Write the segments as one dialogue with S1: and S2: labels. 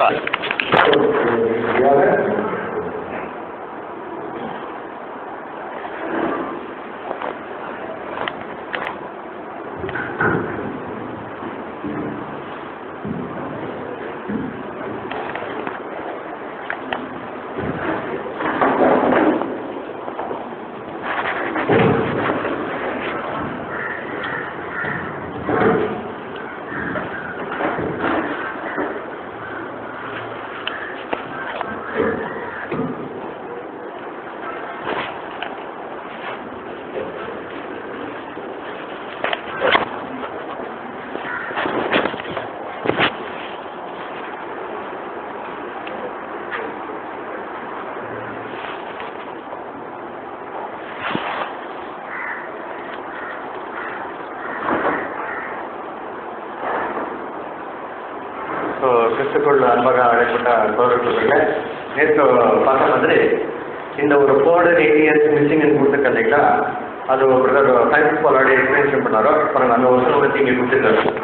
S1: So கிறிஸ்துக்குள் அன்பாக அழைக்கப்பட்ட சோதர்களே நேற்று பார்த்த மாதிரி இந்த ஒரு ஃபோர்டு எயிட் இயர்ஸ் மிஸ்ஸிங்னு கொடுத்துருக்க இல்லைங்களா அது ஒரு பிரதர் சயின்ஸ் பால் ஆடி எக்ஸ்பிளேஷன் பண்ணாரோ பாருங்க அந்த வருஷம் வந்து இங்கே கொடுத்துருக்காரு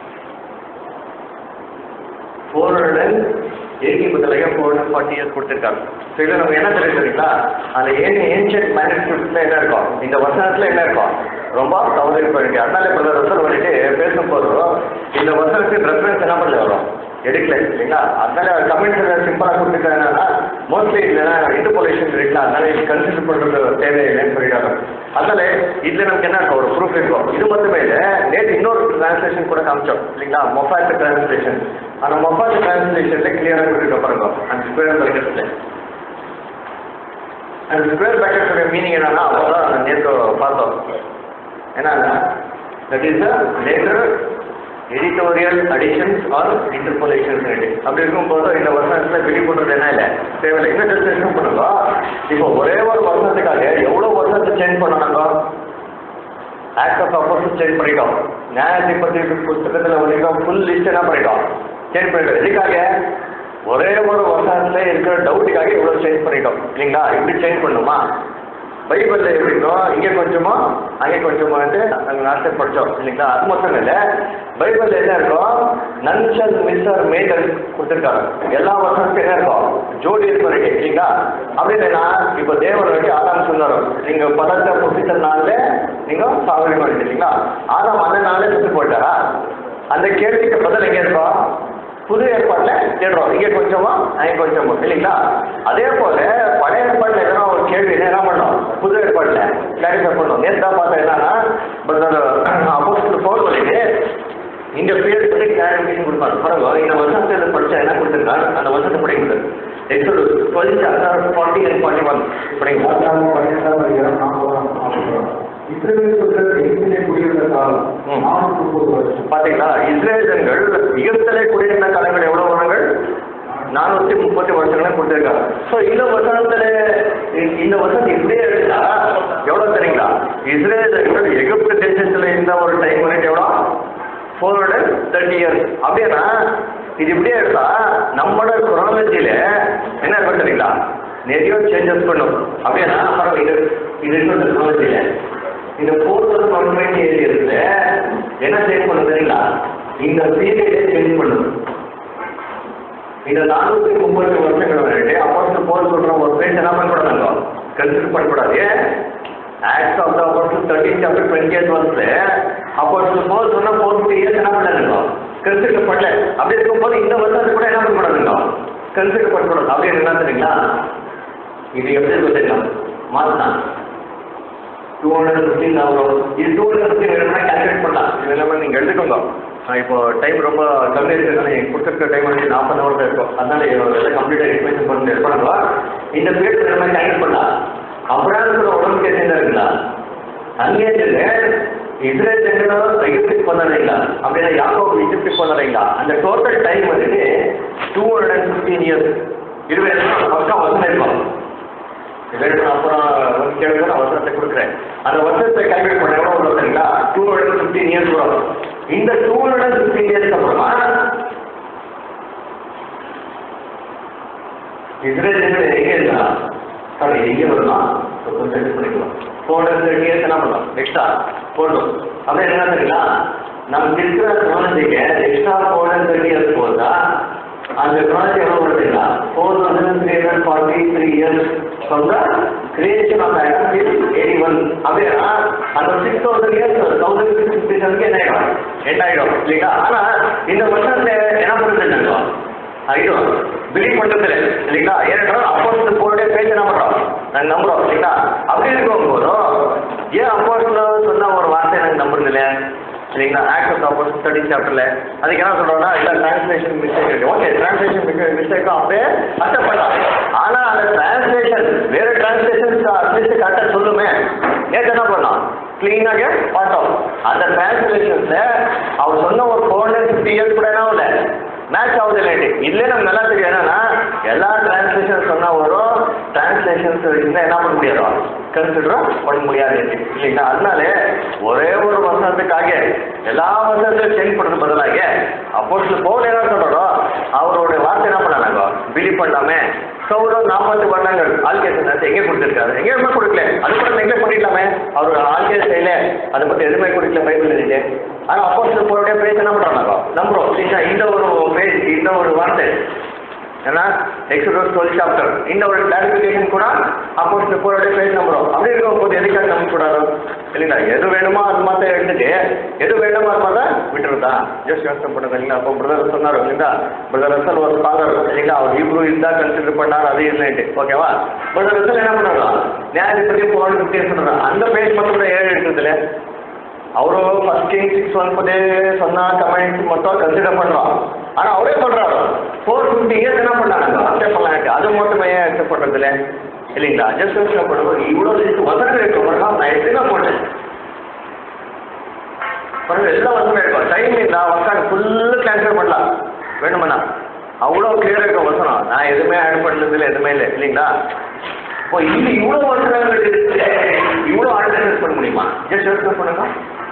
S1: ஃபோர் ஹண்ட்ரட் எயிட்டி பதிலாக ஃபோர் ஹண்ட்ரட் ஃபார்ட்டி இயர்ஸ் கொடுத்துருக்காங்க ஸோ இதில் நம்ம என்ன தெரிஞ்சுக்கிறீங்களா அந்த ஏன் ஏன்ஷியன்ட் மேனேஜ்மெண்ட்ல என்ன இருக்கும் இந்த வசனத்தில் என்ன இருக்கும் ரொம்ப தவறு போயிருக்கு அதனால பிரதர் வசனம் பண்ணிட்டு பேசும்போது இந்த வசனத்துக்கு ரெஃபரன்ஸ் என்ன பண்ணல வரும் எடுக்கல இல்லைங்களா அதனால கமெண்ட்ஸ் சிம்பிளாக கொடுத்துருக்காங்கன்னா மோஸ்ட்லி இல்லைன்னா இன்டர்போலேஷன் இருக்குல்ல அதனால இது கன்சிடர் பண்ணுறது தேவையில்லைன்னு சொல்லிட்டாங்க அதனால இதுல நமக்கு என்ன இருக்கும் ஒரு ப்ரூஃப் இருக்கும் இது மட்டுமே இல்லை நேற்று இன்னொரு டிரான்ஸ்லேஷன் கூட காமிச்சோம் இல்லைங்களா மொஃபாட் டிரான்ஸ்லேஷன் அந்த மொஃபாட் டிரான்ஸ்லேஷன்ல கிளியராக கொடுத்துருக்க பாருங்க அந்த ஸ்கொயர் பக்கெட்ல அந்த ஸ்கொயர் பக்கெட்டோட மீனிங் என்னன்னா அவ்வளோதான் நேற்று பார்த்தோம் என்னன்னா that is the later editorial additions or interpolations அப்படி இருக்கும்போது இந்த வருஷத்துல வெளிப்படுறது என்ன இல்லை தேவையில்லை இன்னும் ஜஸ்ட் என்ன பண்ணுங்க இப்போ ஒரே ஒரு வருஷத்துக்காக எவ்வளோ வருஷத்தை சேஞ்ச் பண்ணணுங்க ஆக்ட் ஆஃப் அப்போஸ் சேஞ்ச் பண்ணிட்டோம் நியாயத்தை பற்றி புத்தகத்தில் வரைக்கும் ஃபுல் லிஸ்ட் என்ன பண்ணிட்டோம் சேஞ்ச் பண்ணிட்டோம் எதுக்காக ஒரே ஒரு வருஷத்துல இருக்கிற டவுட்டுக்காக இவ்வளோ சேஞ்ச் பண்ணிட்டோம் இல்லைங்களா இப்படி சேஞ்ச் பண்ணுமா பைபிளில் எப்படி இருக்கும் இங்கே கொஞ்சமா அங்கே கொஞ்சமா வந்து நாங்கள் நாட்டை படித்தோம் இல்லைங்களா அது மட்டும் இல்லை பைபிளில் என்ன இருக்கும் நன்சல் மிஸ்ஸர் மேடல் கொடுத்துருக்காங்க எல்லா வருஷத்துக்கும் என்ன இருக்கும் ஜோடி இருக்கும் இருக்கு இல்லைங்களா அப்படி இல்லைன்னா இப்போ தேவன் வந்து ஆதாம் சொன்னார் நீங்கள் பழத்தை புசித்த நாளில் நீங்கள் சாவரி பண்ணிட்டு இல்லைங்களா ஆதாம் அந்த நாளே சுட்டு போயிட்டாரா அந்த கேள்விக்கு பதில் எங்கே இருக்கும் புது ஏற்பாட்டில் தேடுறோம் இங்கே கொஞ்சமா அங்கே கொஞ்சமா இல்லைங்களா அதே போல பழைய ஏற்பாட்டில் எதனா ஒரு கேள்வி என்ன பண்ணோம் புது ஏற்பாட்டில் கிளாரிஃபை பண்ணோம் நேற்று தான் பார்த்தா என்னன்னா அப்போஸ்ட் போர் பண்ணிட்டு இந்த பேர் பற்றி கிளாரிஃபிகேஷன் கொடுப்பாங்க பாருங்க இந்த வருஷத்தில் படிச்சா என்ன கொடுத்துருக்காரு அந்த வருஷத்தை படிக்கிறது Exodus twelve chapter forty and forty one படிங்க
S2: பதினாறு பன்னிரெண்டாம் அதிகாரம் நாற்பதாம் வசனம். இஸ்ரவேல் புத்திரர் எகிப்திலே குடியிருந்த காலம்
S1: ம்.
S2: நானூற்று முப்பது வருஷம்
S1: பாத்தீங்களா இஸ்ரேலர்கள் எகிப்திலே குடியிருந்த காலங்கள் எவ்வளவு வருடங்கள் நானூத்தி முப்பத்தி வருஷங்களும் கொடுத்திருக்காங்க ஸோ இந்த வருஷத்துல இ- இந்த வருஷம் இப்படியே இருந்தா எவ்வளவு தெரியுங்களா இஸ்ரேலர்கள் எகிப்து தேசத்துல இருந்த ஒரு டைம் வரைக்கும் எவ்வளோ ஃபோர் ஹண்ட்ரட் தேர்ட்டி இயர்ஸ் அப்படின்னா இது இப்படியே எடுத்தா நம்மளோட குரோனாலஜியில என்ன இருக்கும் தெரியுங்களா நிறைய சேஞ்சஸ் பண்ணும் அப்படின்னா அப்புறம் இது இது இருக்கும் டெக்னாலஜியில இந்த ஃபோர் தௌசண்ட் ஒன் டுவெண்ட்டி இயர்ஸ்ல என்ன சேஞ்ச் பண்ணும் தெரியுங்களா இந்த பீரியடே சேஞ்ச் பண்ணும் இந்த நானூத்தி முப்பது வருஷங்கள் வந்துட்டு அப்போஸ்ட் போல் சொல்ற ஒரு பேஸ் என்ன பண்ணக்கூடாதுங்க கன்சிடர் பண்ணக்கூடாது act of the apostle thirteen chapter twenty eighth வருஷத்துல அப்போஸ்ட் போல் சொன்ன ஃபோர் ஃபிஃப்டி இயர்ஸ் என்ன பண்ணாதுங்க கன்சிடர் பண்ணல அப்படி இருக்கும்போது இந்த வருஷத்துக்கு கூட என்ன பண்ணக்கூடாதுங்க கன்சிடர் பண்ணக்கூடாது அப்படின்னு என்ன தெரியுங்களா இது எப்படி சொல்லிடலாம் மாத்தினா டூ ஹண்ட்ரட் ஃபிஃப்டின் வரும் இது டூ ஹண்ட்ரட் ஃபிஃப்டின் வேணும்னா கால்குலேட் பண்ணலாம் இது எல்லாமே நீங்கள் எடுத்துக்கோங்க நான் இப்போ டைம் ரொம்ப கம்மி இருக்கிறதுனால எனக்கு கொடுத்துருக்க டைம் வந்து நாற்பது ஹவர் தான் இருக்கும் அதனால எல்லாம் கம்ப்ளீட்டாக எக்ஸ்பிளைன் பண்ணி பண்ணவா இந்த பீரியட் வேணுமா கால்குலேட் பண்ணலாம் அப்படியே கூட உடம்புக்கு என்ன இருக்குங்களா அங்கே இருந்து இஸ்ரேல் ஜனங்களும் எகிப்துக்கு பண்ணலைங்களா அப்படின்னா யாக்கோப் இஜிப்துக்கு பண்ணலைங்களா அந்த டோட்டல் டைம் வந்துட்டு two hundred and fifteen years இருபது பக்கம் வந்து இருக்கும் வேணும் அப்புறம் வந்து கேளுங்க நான் வருஷத்தை கொடுக்குறேன் அந்த வருஷத்தை கால்குலேட் பண்ண எவ்வளோ வரும் சரிங்களா டூ ஹண்ட்ரட் ஃபிஃப்டீன் இயர்ஸ் வரும் இந்த டூ ஹண்ட்ரட் ஃபிஃப்டீன் இயர்ஸ் அப்புறமா இஸ்ரேல் ஜனங்கள் எங்கே இருக்கலாம் சாரி எங்கே வரலாம் கொஞ்சம் செட் பண்ணிக்கலாம் ஃபோர் ஹண்ட்ரட் தேர்ட்டி இயர்ஸ் என்ன பண்ணலாம் எக்ஸ்ட்ரா போடணும் அப்படியே என்ன தெரியுங்களா நம்ம இருக்கிற குழந்தைக்கு extra four hundred thirty years போதா அந்த chronology எவ்வளோ வருதுங்களா four thousand three hundred forty three years from the creation of Adam eighty one அப்படின்னா அந்த six thousand years thousand six fifty செவனுக்கு என்ன ஆகிடும் எண்ட் ஆகிடும் இல்லைங்களா ஆனால் இந்த வருஷத்துல என்ன பண்ணுறது ஐயோ பிலீவ் பண்றது இல்லைங்களா ஏன்னா அப்போஸ் போர்டே பேஜ் என்ன பண்றோம் நாங்கள் நம்புறோம் இல்லைங்களா அப்படி இருக்கும் போதும் ஏன் அப்போஸ் சொன்ன ஒரு வார்த்தை எனக்கு நம்புறது இல்லையா இல்லைங்களா ஆக்ட் ஆஃப் அப்போஸ் ஸ்டடி சாப்டர்ல அதுக்கு என்ன சொல்றோம்னா இல்ல டிரான்ஸ்லேஷன் மிஸ்டேக் இருக்கு ஓகே டிரான்ஸ்லேஷன் மிஸ்டேக்கும் அப்படியே அக்செப்ட் பண்ணலாம் ஆனா அந்த டிரான்ஸ்லேஷன் வேற டிரான்ஸ்லேஷன் அட்லீஸ்ட் கரெக்டாக சொல்லுமே நேற்று என்ன பண்ணோம் கிளீனாக பார்த்தோம் அந்த டிரான்ஸ்லேஷன்ஸ்ல அவர் சொன்ன ஒரு ஃபோர் ஹண்ட்ரட் ஃபிஃப்டி இயர்ஸ் கூட என்ன இல்லை மேட்ச் ஆகுது இல்லைட்டு இதுல நம்ம நல்லா தெரியும் என்னன்னா எல்லா டிரான்ஸ்லேஷன் சொன்னா வரும் டிரான்ஸ்லேஷன்ஸ் இருந்தால் என்ன பண்ண முடியாது கன்சிடரும் பண்ண முடியாது இல்லைங்களா அதனால ஒரே ஒரு வருஷத்துக்காக எல்லா வருஷத்தையும் சேஞ்ச் பண்ணுறது பதிலாக அப்போ போல என்ன சொல்றோம் அவரோட வார்த்தை என்ன பண்ணாங்க பிலீவ் பண்ணாமே சௌரம் நாற்பது வருடங்கள் ஆல்கேசன் எங்கே கொடுத்துருக்காரு எங்கேயுமே கொடுக்கல அது கூட நெக்லெக்ட் பண்ணிடலாமே அவர் ஆல்கே செய்யல அதை பற்றி எதுவுமே கொடுக்கல பைபிள் இருக்கு ஆனால் அப்போ போருடைய பேஜ் என்ன பண்ணுறாங்க நம்புறோம் சரிங்களா இந்த ஒரு பேஜ் இந்த ஒரு வார்த்தை ஏன்னா எக்ஸோடஸ் டுவெல் சாப்டர் இந்த ஒரு கிளாரிஃபிகேஷன் கூட அப்போ போருடைய பேஜ் நம்புறோம் அப்படி இருக்கும் போது எதுக்காக நம்ப கூடாது இல்லைங்களா எது வேணுமோ அது மாத்திரம் எடுத்துட்டு எது வேணுமோ அது மாத்திரம் விட்டுருதா ஜஸ்ட் யோசனை பண்ணுங்க இல்லைங்களா அப்போ பிரதர் சொன்னார் இல்லைங்களா பிரதர் ரசல் ஒரு ஸ்காலர் இல்லைங்களா அவர் ஹீப்ரூ இருந்தா கன்சிடர் பண்ணார் அது இல்லைன்ட்டு ஓகேவா பிரதர் ரசல் என்ன பண்ணாரா நியாயப்படி ஃபோர் ஃபிஃப்டி சொன்னார் அந்த பேஜ் மட்டும் கூட ஏழு இருக்குதுல்ல ಅವರು ಫಸ್ಟ್ ಕಿಂಗ್ ಸಿಕ್ಸ್ ಒನ್ ಪದೇ ಸೊನ್ನ ಕಮೆಂಟ್ ಮತ್ತು ಕನ್ಸಿಡರ್ பண்ணுறோம் ஆனால் அவரே சொல்கிறாரு ஃபோர் ஃபிஃப்டி இயர்ஸ் என்ன பண்ணாங்க அக்செப்ட் பண்ணலாம் அது மட்டுமே அக்செப்ட் பண்ணுறதுல இல்லைங்களா ஜஸ்ட் அக்செப்ட் பண்ணும்போது இவ்வளோ வசனம் இருக்கு பாருங்க நான் எப்படின்னா போட்டேன் பாருங்க எல்லா வசனம் இருக்கும் டைம் இல்லை உட்காந்து ஃபுல்லு கேன்சல் பண்ணலாம் வேணுமண்ணா அவ்வளோ கிளியர் இருக்கும் வசனம் நான் எதுவுமே ஆட் பண்ணதில்லை எதுவுமே இல்லை இல்லைங்களா இப்போ இது இவ்வளோ வசனங்கள் இருக்கு இவ்வளோ ஆல்டர்னேட் பண்ண முடியுமா ஜஸ்ட் யோசனை பண்ணுங்க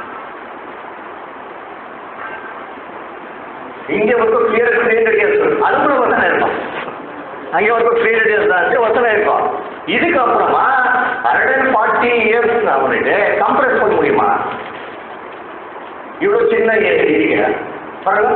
S1: இங்கே வரைக்கும் கிளியர் கிரியேட்டட் இயர்ஸ் அது கூட வசனம் இருக்கும் அங்கே வரைக்கும் கிரியேட்டட் இயர்ஸ் தான் இருக்கு வசனம் இருக்கும் இதுக்கு அப்புறமா ஹண்ட்ரட் அண்ட் ஃபார்ட்டி இயர்ஸ் அவனுக்கு கம்ப்ரஸ் பண்ண முடியுமா இவ்வளோ சின்ன இருக்கு பாருங்க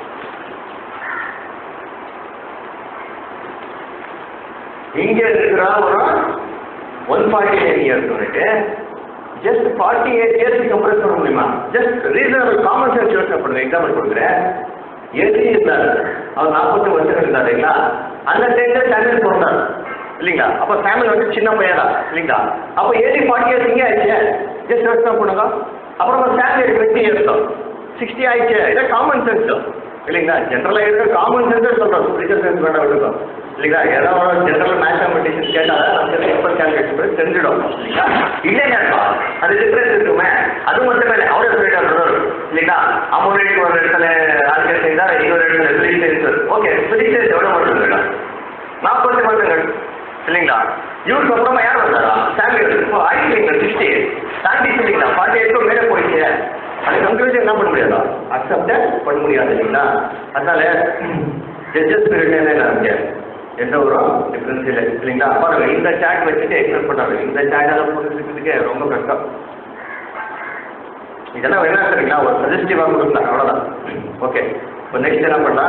S1: இங்க இருக்கிற ஒரு ஒன் ஃபார்ட்டி நைன் இயர்ஸ் வந்துட்டு just forty eight years compress பண்ண முடியுமா ஜஸ்ட் ரீசனபிள் காமன் சென்ஸ் யோசனை பண்ணுங்க எக்ஸாம்பிள் கொடுக்குறேன் எது இருந்தார் அவர் நாற்பத்தி வருஷம் இருந்தார் இல்லைங்களா அந்த டைம்ல சாமியல் பிறந்தார் இல்லைங்களா அப்போ சாமியல் வந்து சின்ன பையன் தான் இல்லைங்களா அப்போ ஏஜி ஃபார்ட்டி இயர்ஸ் இங்கே ஆயிடுச்சு ஜஸ்ட் யோசனை பண்ணுங்க அப்புறம் சாமியல் டுவெண்ட்டி இயர்ஸ் தான் சிக்ஸ்டி ஆயிடுச்சு இதான் காமன் சென்ஸ் இல்லைங்களா ஜென்ரலாக இருக்கிற காமன் சென்ஸே சொல்கிறோம் ஸ்பிரிச்சுவல் சென்ஸ் வேண்டாம் இருக்கும் இல்லைங்களா ஏதாவது ஒரு ஜென்ரல் மேத்தமெட்டிக்ஸ் கேட்டால் நமக்கு எக்ஸ்பர்ட் கால்குலேஷன் பண்ணி தெரிஞ்சிடும் இல்லைங்களா இல்லைங்க அது டிஃப்ரென்ஸ் இருக்குமே அது மட்டுமே இல்லை அவரே சொல்லிட்டார் சொல்றாரு இல்லைங்களா அமௌண்ட் ஒரு இடத்துல ஆல்கேட் செய்தால் இன்னொரு இடத்துல பிலிசைன்ஸ் ஓகே பிலிசைன்ஸ் எவ்வளோ மட்டும் இருக்கா நாற்பத்தி வருடங்கள் இல்லைங்களா இவருக்கு அப்புறமா யார் வந்தாரா சாமியல் இப்போ ஆயிடுச்சு சிக்ஸ்டி தாண்டி இல்லைங்களா ஃபார்ட்டி எயிட்க்கும் மேலே போயிடுச்சு அது கன்க்ளூஷன் என்ன பண்ண முடியாதா அக்செப்ட பண்ண முடியாது இல்லைங்களா அதனால ஜட்ஜஸ் பீரியட் என்ன இருக்கு எந்த ஒரு டிஃப்ரென்ஸ் இல்லை இல்லைங்களா பாருங்க இந்த சாட் வச்சுட்டு எக்ஸ்பிளைன் பண்ணாரு இந்த சாட்டெல்லாம் புரிஞ்சுக்கிறதுக்கு ரொம்ப கஷ்டம் இதெல்லாம் என்ன சரிங்களா ஒரு சஜஸ்டிவாக கொடுக்கலாம் அவ்வளோதான் ஓகே இப்போ நெக்ஸ்ட் என்ன பண்ணா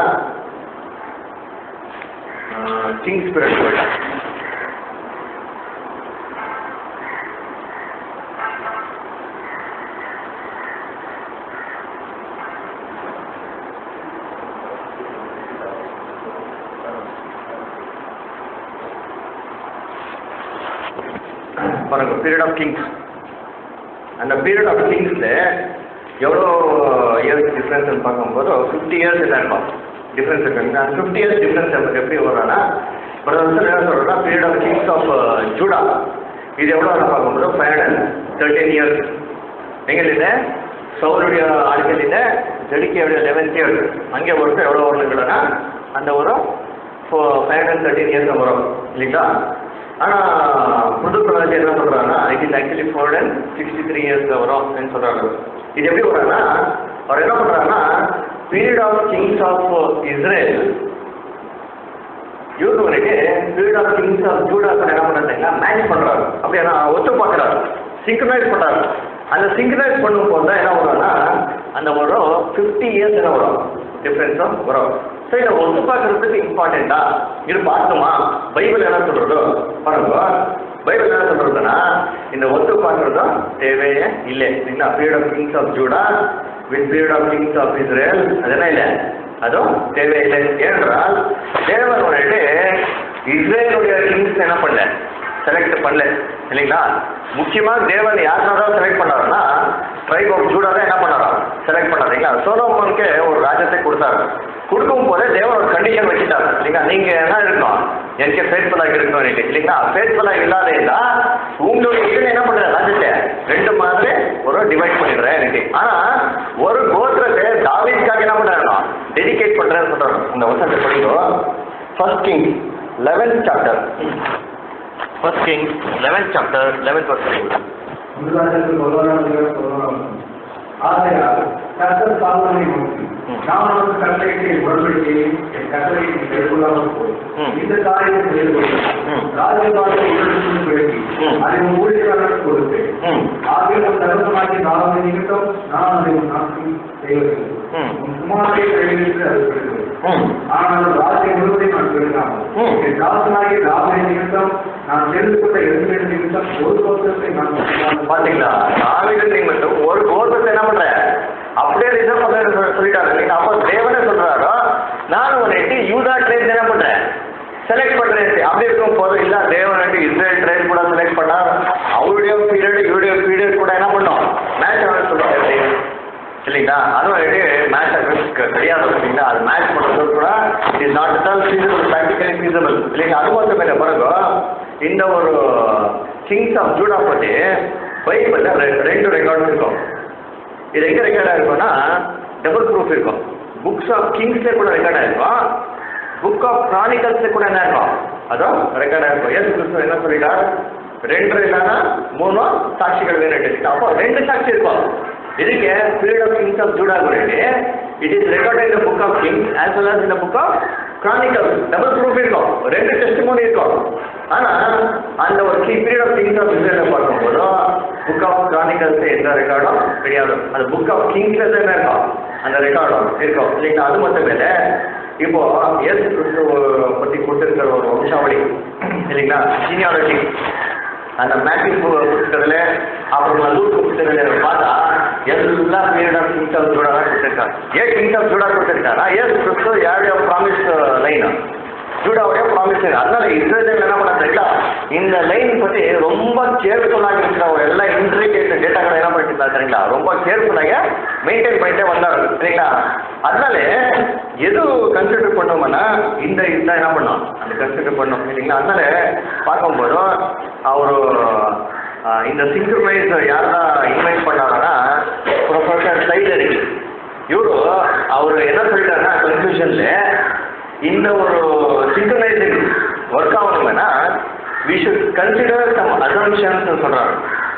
S1: கிங் ஸ்பிரிட் போயிடலாம் பாருங்க பீரியட் ஆஃப் கிங்ஸ் அந்த பீரியட் ஆஃப் கிங்ஸில் எவ்வளோ இயர்ஸ் டிஃப்ரென்ஸ் பார்க்கும்போது ஃபிஃப்டி இயர்ஸ் என்ன இருக்கும் டிஃப்ரென்ஸ் இருக்குங்க அந்த ஃபிஃப்டி இயர்ஸ் டிஃப்ரென்ஸ் நமக்கு எப்படி வரோன்னா ஒரு வருஷம் என்ன சொல்கிறோம்னா period of kings of Judah இது எவ்வளோ வரும் பார்க்கும்போது ஃபைவ் ஹண்ட்ரட் தேர்ட்டீன் இயர்ஸ் எங்கேருந்து சௌருடைய ஆட்களில் ஜடிக்கையுடைய லெவன்த் இயர் அங்கே வருஷம் எவ்வளோ வரணுங்களா அந்த ஒரு ஃபோ ஃபைவ் ஹண்ட்ரட் தேர்ட்டின் இயர்ஸ் வரும் இல்லைங்களா ஆனால் புது ப்ராஜெக்ட் என்ன சொல்கிறாங்கன்னா it is actually four hundred sixty three years வரும் அப்படின்னு சொல்கிறாங்க இது எப்படி வர்றாங்கன்னா அவர் என்ன பண்ணுறாங்கன்னா period of kings of Israel யூடியூபருக்கு period of kings of Judah என்ன பண்ணுறாங்கன்னா மேட்ச் பண்ணுறாரு அப்படியே நான் ஒத்து பார்க்குறாரு சிங்க்ரனைஸ் பண்ணுறாரு அந்த சிங்க்ரனைஸ் பண்ணும்போது தான் என்ன வரும்னா அந்த வரும் ஃபிஃப்டி இயர்ஸ் என்ன வரும் டிஃப்ரென்ஸும் வரும் ஸோ ஸோ இதை ஒத்து பார்க்கறதுக்கு இம்பார்ட்டண்டா இது பார்க்கணுமா பைபிள் என்ன சொல்றது பாருங்க பைபிள் என்ன சொல்றதுன்னா இந்த ஒத்து பார்க்கறதும் தேவையே இல்லை இல்லைங்களா period of kings of Judah with period of kings of Israel அதெல்லாம் இல்லை அதுவும் தேவையில்லை ஏனென்றால் தேவன் வந்துட்டு இஸ்ரேலுடைய கிங்ஸ் என்ன பண்ணல செலக்ட் பண்ணல இல்லைங்களா முக்கியமாக தேவன் யாருன்னா தான் செலக்ட் பண்ணாருன்னா ட்ரைப் ஆஃப் ஜூடா தான் என்ன பண்ணாரா செலக்ட் பண்ணாரு இல்லைங்களா சோலோமனுக்கு ஒரு ராஜ்யத்தை கொடுத்தாரு கொடுக்கும் போதே தேவன் ஒரு கண்டிஷன் வச்சுட்டாரு இல்லைங்களா நீங்க என்ன இருக்கணும் எனக்கு ஃபேஸ்ஃபுல்லாக இருக்கணும் இல்லைங்களா ஃபேஸ்ஃபுல்லாக இல்லாத இருந்தா உங்களுடைய இதுல என்ன பண்ற ராஜ்யத்தை ரெண்டு மாதிரி ஒரு டிவைட் பண்ணிடுறேன் எனக்கு ஆனா ஒரு கோத்திரத்தை தாவீதுக்காக என்ன பண்றாங்க டெடிகேட் பண்றேன்னு சொல்றாரு இந்த வருஷத்தை படிக்கும் first king eleventh chapter first king eleventh chapter eleventh வருஷம்
S2: முதலாளர்கள் முதலாளர்கள் முதலாளர்கள் ஆகையால் கர்த்தர் சாலமோனை நோக்கி நான் உனக்கு கட்டளையிட்டு உடன்படிக்கையை என் கட்டளையை நீ கைக்கொள்ளாமல் போய்
S1: ம்.
S2: இந்த காரியத்தை செய்து கொண்டு
S1: ம்.
S2: ராஜ்யபாரத்தை உடனுக்குள் விளக்கி
S1: ம்.
S2: அதை உன் ஊழியர்களுக்கு கொடுப்பேன்
S1: ம்
S2: ஆகிய உன் தகவலாகிய நாளாவது நிமித்தம் நான் அதை உன் நாட்டில் செய்வதில்லை
S1: ம்.
S2: உன் குமாரத்தை கைவிட்டு அது பெறுகிறது
S1: ம்
S2: ஆனால் ராஜ்யம் முழுவதையும் நான் பெருகாமல்
S1: ம்.
S2: என் தாசனாகிய ராமனை நிமித்தம் நான் தெரிந்து கொண்ட இரண்டு நிமித்தம் ஒரு கோத்திரத்தை நான் உனக்கு
S1: பாத்தீங்களா தாவீது மட்டும் ஒரு கோத்திரத்தை என்ன பண்ற அப்படியே ரிசர்வ் பண்ண சொல்லிட்டாரு இல்லைங்களா அப்போ தேவனே சொல்றாரோ நான் உன்னை யூதா ட்ரேட் என்ன பண்றேன் செலக்ட் பண்றேன் அப்படி இருக்கும் போது இல்ல தேவன் வந்து இஸ்ரேல் ட்ரேட் கூட செலக்ட் பண்ணார் அவருடைய பீரியட் இவருடைய பீரியட் கூட என்ன பண்ணோம் மேட்ச் அவன் சொல்றாரு இல்லைங்களா அதுவும் வந்து மேட்ச் கிடையாது இல்லைங்களா அது மேட்ச் பண்ணுறது கூட it is not at feasible practically feasible இல்லைங்களா அது மட்டும் இல்லை பிறகு இந்த ஒரு கிங்ஸ் ஆஃப் ஜூடா பற்றி பைபிளில் ரெண்டு ரெக்கார்டு இருக்கும் இது எங்கே ரெக்கார்டாக இருக்கும்னா டபுள் ப்ரூஃப் இருக்கும் புக்ஸ் ஆஃப் கிங்ஸ்லேயே கூட ரெக்கார்டாக இருக்கும் புக் ஆஃப் க்ரானிக்கல்ஸ்ல கூட என்ன இருக்கும் அதுவும் ரெக்கார்டாக இருக்கும் ஏசு கிறிஸ்து என்ன சொல்லிட்டார் ரெண்டு இல்லைன்னா மூணு சாட்சிகள் வேணும் அப்போ ரெண்டு சாட்சி இருக்கும் இதுக்கு period of kings of Judah கூட it is record in the book of kings as well as in the book of chronicles double proof இருக்கும் ரெண்டு டெஸ்டிமோனி இருக்கும் ஆனா அந்த ஒரு key period of kings of இஸ்ரேல பார்க்கும்போது புக் ஆஃப் க்ரானிக்கல்ஸ் எந்த ரெக்கார்டும் கிடையாது அது புக் ஆஃப் கிங்ஸ்ல தான் என்ன இருக்கும் அந்த ரெக்கார்டும் இருக்கும் இல்லைங்களா அது மட்டும் இல்லை இப்போ இயேசு கிறிஸ்துவ பத்தி கொடுத்திருக்கிற ஒரு வம்சாவளி இல்லைங்களா ஜீனியாலஜி அந்த மேட்ரிக் புத்தகத்துல அப்புறமா லூட் புத்தகத்துல பார்த்தா எல்லா period of kings of Judah தான் கொடுத்திருக்காரு ஏன் கிங்ஸ் ஆஃப் ஜூடா கொடுத்திருக்காரா ஏசு கிறிஸ்து யாருடைய ப்ராமிஸ் லைன் ஜூடாவுடைய ப்ராமிஸ் லைன் அதனால இஸ்ரேல் என்ன பண்ண தெரியல இந்த லைன் பத்தி ரொம்ப கேர்ஃபுல்லாக இருக்கிற ஒரு எல்லா இன்ட்ரிகேட் டேட்டாக்களை என்ன பண்ணிட்டு சரிங்களா ரொம்ப கேர்ஃபுல்லாக மெயின்டைன் பண்ணிட்டே வந்தார் சரிங்களா அதனால எது கன்சிடர் பண்ணோம்னா இந்த இதுதான் என்ன பண்ணோம் அந்த கன்சிடர் பண்ணோம் இல்லைங்களா அதனால பார்க்கும்போது அவரு ஆஹ், இந்த சிங்க்ரனைஸ் யார் தான் இன்வைட் பண்ணாங்கன்னா ப்ரொஃபஸர் சைலரி இவரு அவர் என்ன சொல்லிட்டாருன்னா கன்ஃபியூஷன்ல இந்த ஒரு சிங்க்ரனைசிங் ஒர்க் ஆகணும்னா we should consider some assumptions சொல்றாங்க